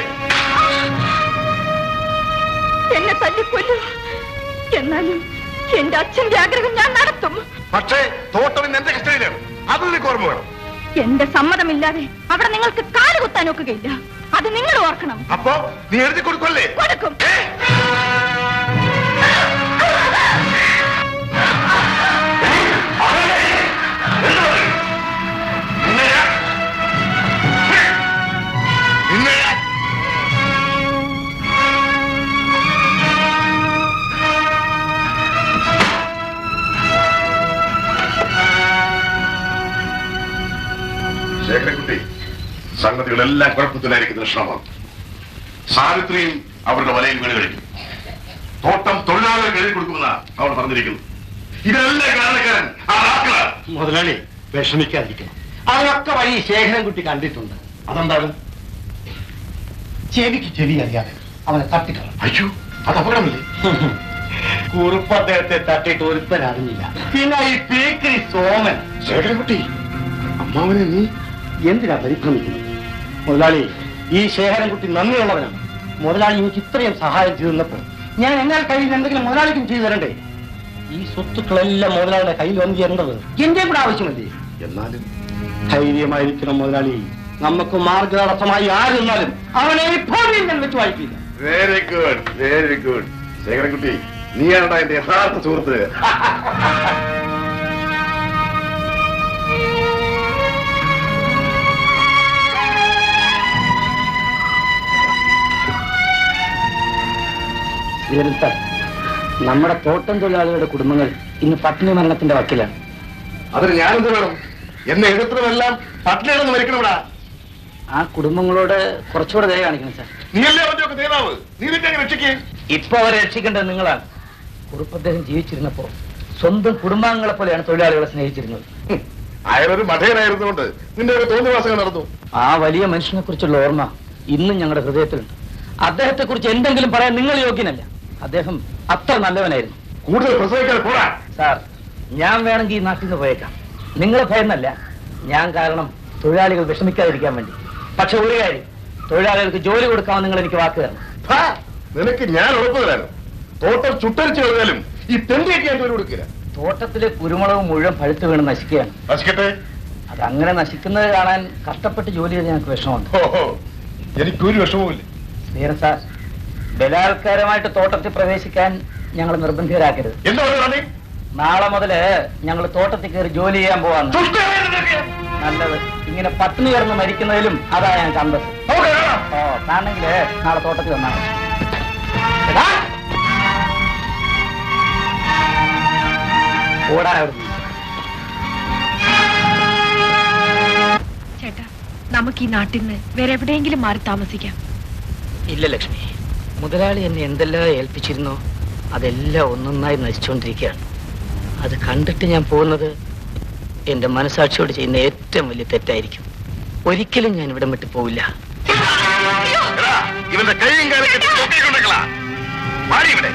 എന്നെ തല്ലിക്കൊല്ലു എന്നാലും എന്റെ അച്ഛന്റെ ആഗ്രഹം ഞാൻ നടത്തും പക്ഷേ തോട്ടം ഇന്ന് എന്റെ കസ്റ്റഡിയിലാണ് അത് നിനക്ക് ഓർമ്മ വേണം എന്റെ സമ്മതമില്ലാതെ അവിടെ നിങ്ങൾക്ക് കാല് കുത്താൻ ഒക്കുകയില്ല അത് നിങ്ങൾ ഓർക്കണം അപ്പോ നീ എഴുതി കൊടുക്കല്ലേ കൊടുക്കും ശേഖരൻകുട്ടി സംഗതികളെല്ലാം കുഴപ്പത്തിലായിരിക്കുന്ന ലക്ഷണമാണ് സാവിത്രിയും അവരുടെ വലയിൽ വീണ് കഴിഞ്ഞു തോട്ടം തൊഴിലാളികൾക്ക് എഴുതി കൊടുക്കുമെന്നാണ് അവർ പറഞ്ഞിരിക്കുന്നു ഇതെല്ലാം കാരണക്കാരൻ ആ ആക്കളാണ് മുതലാളി വിഷമിക്കാതിരിക്കണം അതിനൊക്കെ വഴി ശേഖരൻകുട്ടി കണ്ടിട്ടുണ്ട് അതെന്താണ് ചെവിക്ക് ചെവി അറിയാതെ അവനെ തട്ടിക്കളഞ്ഞു അയ്യോ അത് അപകടമില്ലേ കുറുപ്പ് അദ്ദേഹത്തെ തട്ടിയിട്ട് ഒരുത്തൻ അറിഞ്ഞില്ല പിന്നെ ഈ പീക്കിരി സോമൻ ശേഖരൻകുട്ടി അമ്മാവനെ നീ എന്തിനാ പരിഭ്രമിക്കുന്നത് മുതലാളി ഈ ശേഖരൻകുട്ടി നന്ദിയുള്ളവനാണ് മുതലാളി എനിക്ക് ഇത്രയും സഹായം ചെയ്തു തന്നപ്പോൾ ഞാൻ എന്നാൽ കയ്യിൽ എന്തെങ്കിലും മുതലാളിക്കും ചെയ്തു തരണ്ടേ ഈ സ്വത്തുക്കളെല്ലാം മുതലാളിയുടെ കയ്യിൽ വന്നു ചേരേണ്ടത് എന്റെ കൂടെ ആവശ്യമല്ലേ എന്നാലും ധൈര്യമായിരിക്കണം മുതലാളി നമുക്ക് മാർഗതടസ്സമായി ആരെന്നാലും അവനെ ഭാവിയിൽ ഞാൻ വെച്ച് വായിക്കില്ല very good very good Sekharankutty നീയാണോ എന്റെ യഥാർത്ഥ സുഹൃത്ത് വിലയിരുത്താൻ നമ്മുടെ തോട്ടം തൊഴിലാളികളുടെ കുടുംബങ്ങൾ ഇന്ന് പട്ടിണി മരണത്തിന്റെ വക്കിലാണ് അതിന് ഞാനെന്ത് വേണം എന്നെ എഴുത്തുമെല്ലാം പട്ടിണിയിടന്ന് മരിക്കണവിടാ ആ കുടുംബങ്ങളോട് കുറച്ചുകൂടെ ദയ കാണിക്കണം സാർ നീയല്ലേ അവന്റെ നേതാവ് നീ നിന്നെ അങ്ങ് രക്ഷിക്കേ ഇപ്പൊ അവരെ രക്ഷിക്കേണ്ടത് നിങ്ങളാണ് കുറുപ്പ് അദ്ദേഹം ജീവിച്ചിരുന്നപ്പോ സ്വന്തം കുടുംബാംഗങ്ങളെ പോലെയാണ് തൊഴിലാളികളെ സ്നേഹിച്ചിരുന്നത് അയാളൊരു മഠയനായിരുന്നുകൊണ്ട് നിന്റെ ഒരു തോന്നിവാസങ്ങൾ നടന്നു ആ വലിയ മനുഷ്യനെ കുറിച്ചുള്ള ഓർമ്മ ഇന്നും ഞങ്ങളുടെ ഹൃദയത്തിലുണ്ട് അദ്ദേഹത്തെ കുറിച്ച് എന്തെങ്കിലും പറയാൻ നിങ്ങൾ യോഗ്യനല്ല അദ്ദേഹം അത്ര നല്ലവനായിരുന്നു കൂടുതൽ പ്രസവിക്കാതെ പോടാ സാർ ഞാൻ വേണമെങ്കിൽ ഈ നാട്ടിൽ നിന്ന് പോയേക്കാം നിങ്ങളെ ഭയന്നല്ല ഞാൻ കാരണം തൊഴിലാളികൾ വിഷമിക്കാതിരിക്കാൻ വേണ്ടി പക്ഷെ ഒരു കാര്യം തൊഴിലാളികൾക്ക് ജോലി കൊടുക്കാമെന്ന് നിങ്ങൾ എനിക്ക് വാക്ക് തരണം ഹാ, നിനക്ക് ഞാൻ ഉറപ്പ് തരാനും തോട്ടം ചുട്ടരിച്ചു കളഞ്ഞാലും ഈ തെണ്ടിയൊക്കെ ഞാൻ ജോലി കൊടുക്കില്ല തോട്ടത്തിലെ കുരുമുളക് മുഴുവൻ പഴുത്ത് വീണ് നശിക്കുകയാണ് നശിക്കട്ടെ അത് അങ്ങനെ നശിക്കുന്നത് കാണാൻ കഷ്ടപ്പെട്ട് ജോലി ചെയ്ത് ഞങ്ങൾക്ക് വിഷമമുണ്ട് ഓഹോ എനിക്കൊരു വിഷമവുമില്ല സ്നേഹം സാർ ബലാത്കാരമായിട്ട് തോട്ടത്തിൽ പ്രവേശിക്കാൻ ഞങ്ങൾ നിർബന്ധിതരാക്കരുത് എന്താ പറയുക നാളെ മുതല് ഞങ്ങൾ തോട്ടത്തിൽ കയറി ജോലി ചെയ്യാൻ പോവാന്ന് നല്ലത് ഇങ്ങനെ പട്ടിണി കിടന്ന് മരിക്കുന്നതിലും അതാ ഞാൻ കണ്ടത് ഓ കാണെങ്കിൽ നാളെ തോട്ടത്തിൽ വന്നാൽ മതി. എടാ! ഓടാൻ അവിടുന്ന് ചേട്ടാ നമുക്ക് ഈ നാട്ടിൽ നിന്ന് വേറെ എവിടെയെങ്കിലും മാറി താമസിക്കാം ഇല്ല ലക്ഷ്മി മുതലാളി എന്നെ എന്തെല്ലാം ഏൽപ്പിച്ചിരുന്നോ അതെല്ലാം ഒന്നൊന്നായി നശിച്ചുകൊണ്ടിരിക്കുകയാണ് അത് കണ്ടിട്ട് ഞാൻ പോകുന്നത് എന്റെ മനസാക്ഷിയോട് ചെയ്യുന്ന ഏറ്റവും വലിയ തെറ്റായിരിക്കും ഒരിക്കലും ഞാൻ ഇവിടെ വിട്ടു പോവില്ല എടാ, ഇവന്റെ കൈയും കാലും കെട്ടി പൊക്കിക്കൊണ്ടിരിക്കലാ മാറി ഇവിടെ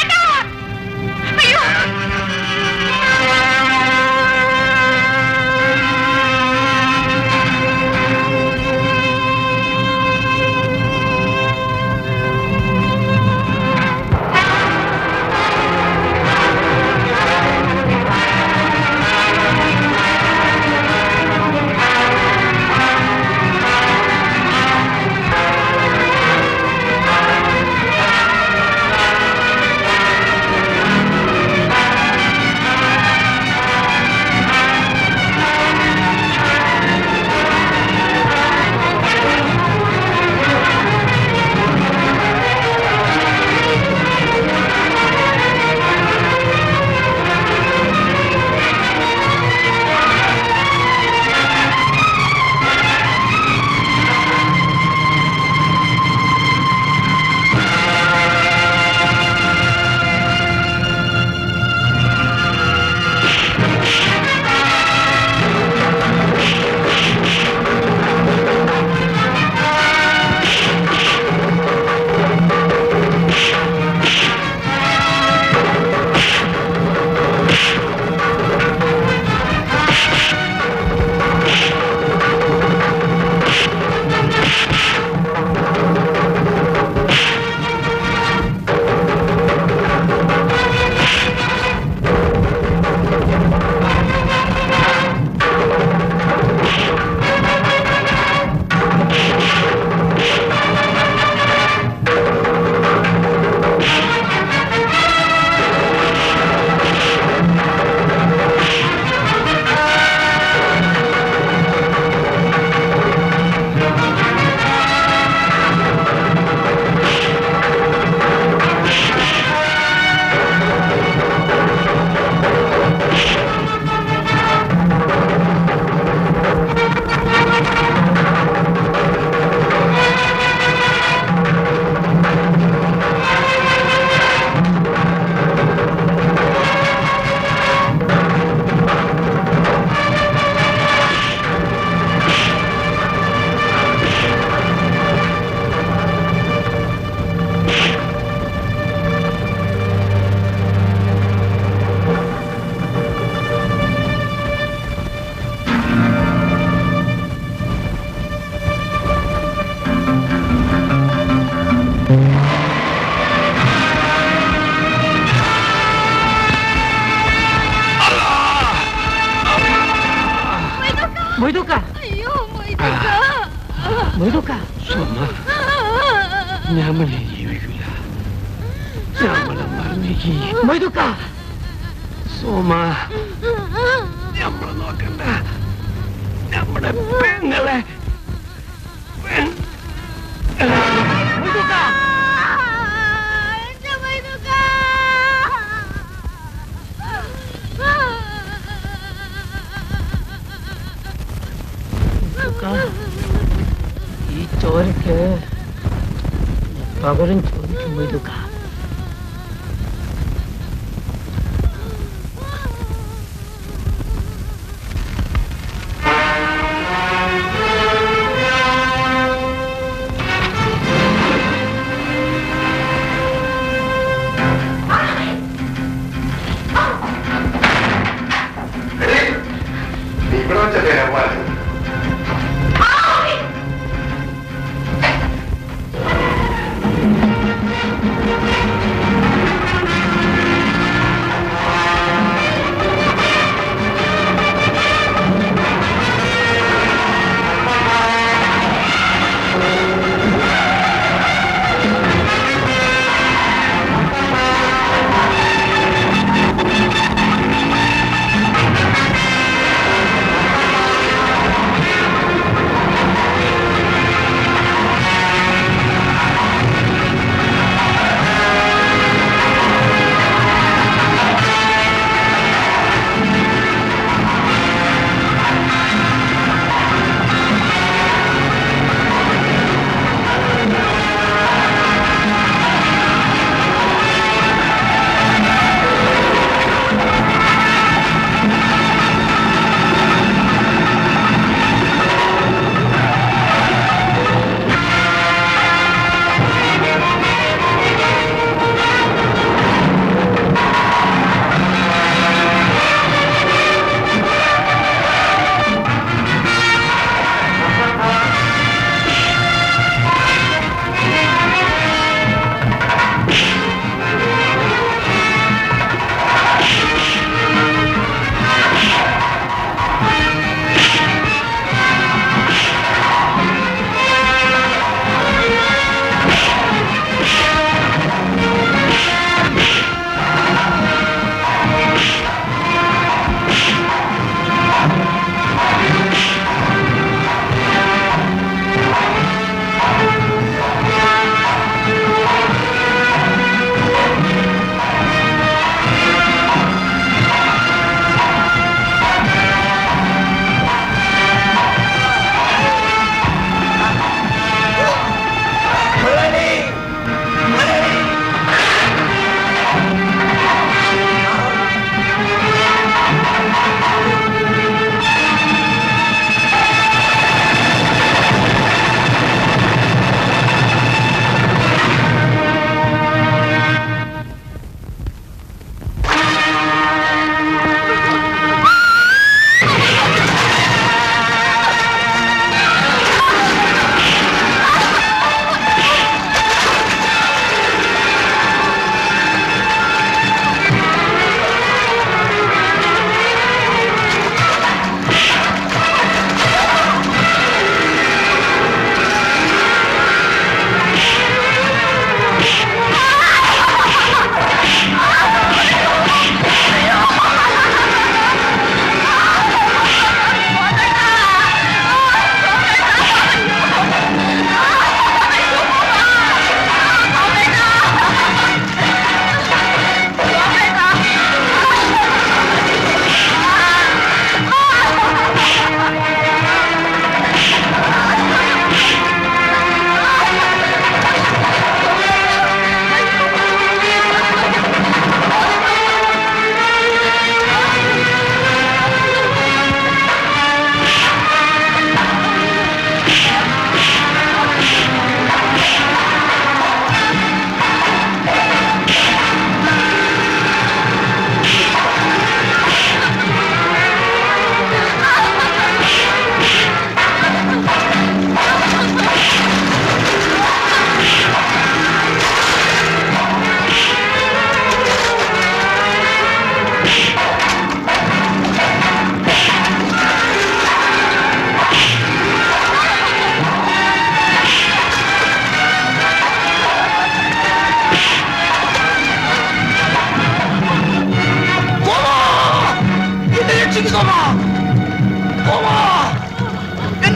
മൊയ്തൂക്ക അയ്യോ മൊയ്തൂക്ക സോമ നമ്മളെ ജീവിക്കില്ല നമ്മളെ മറന്നേക്ക് മൊയ്തൂക്ക സോമ നമ്മളെ നോക്കണ്ട നമ്മുടെ പെങ്ങളെ പെ- മൊയ്തൂക്ക ഈ ചോരക്ക് പകരം ചോദിക്കും മൊയ്തൂക്ക നീ ഇവിടെ വെച്ചല്ലേ ഞാൻ പോയത്? ആ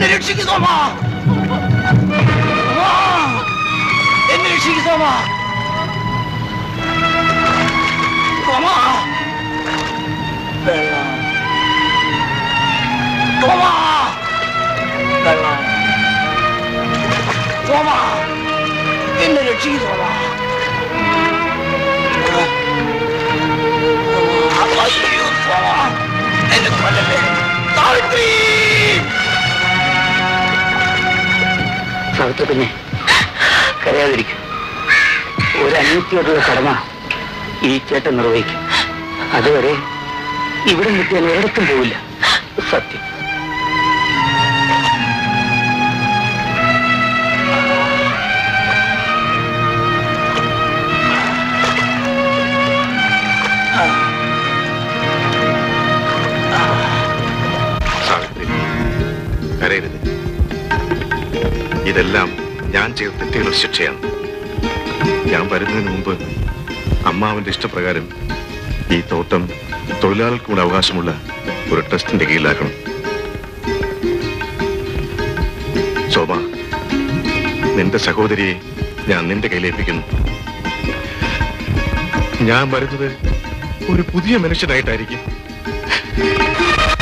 എന്നെ രക്ഷിക്കു സോമ സോമാ! എന്നെ രക്ഷിക്കു സോമ സോമ വെള്ളം സോമ വെള്ളം സോമ എന്നെ രക്ഷിക്കു സോമ അയ്യോ സോമ എന്നെ കൊല്ലല്ലേ സാവിത്രി സാവിത്രി പിന്നെ കരയാതിരിക്കും ഒരു അനിയത്തിയോടുള്ള കടമ ഈ ചേട്ടൻ നിർവഹിക്കും അതുവരെ ഇവിടെ നിൽക്കാൻ ഒരിടത്തും പോവില്ല സത്യം സാവിത്രി കരയരുത് ഇതെല്ലാം ഞാൻ ചെയ്ത തെറ്റുകളുടെ ശിക്ഷയാണ് ഞാൻ വരുന്നതിന് മുമ്പ് അമ്മാവന്റെ ഇഷ്ടപ്രകാരം ഈ തോട്ടം തൊഴിലാളികൾക്ക് കൂടെ അവകാശമുള്ള ഒരു ട്രസ്റ്റിന്റെ കീഴിലാക്കണം ശോഭ നിന്റെ സഹോദരിയെ ഞാൻ നിന്റെ കയ്യിലേൽപ്പിക്കുന്നു ഞാൻ വരുന്നത് ഒരു പുതിയ മനുഷ്യനായിട്ടായിരിക്കും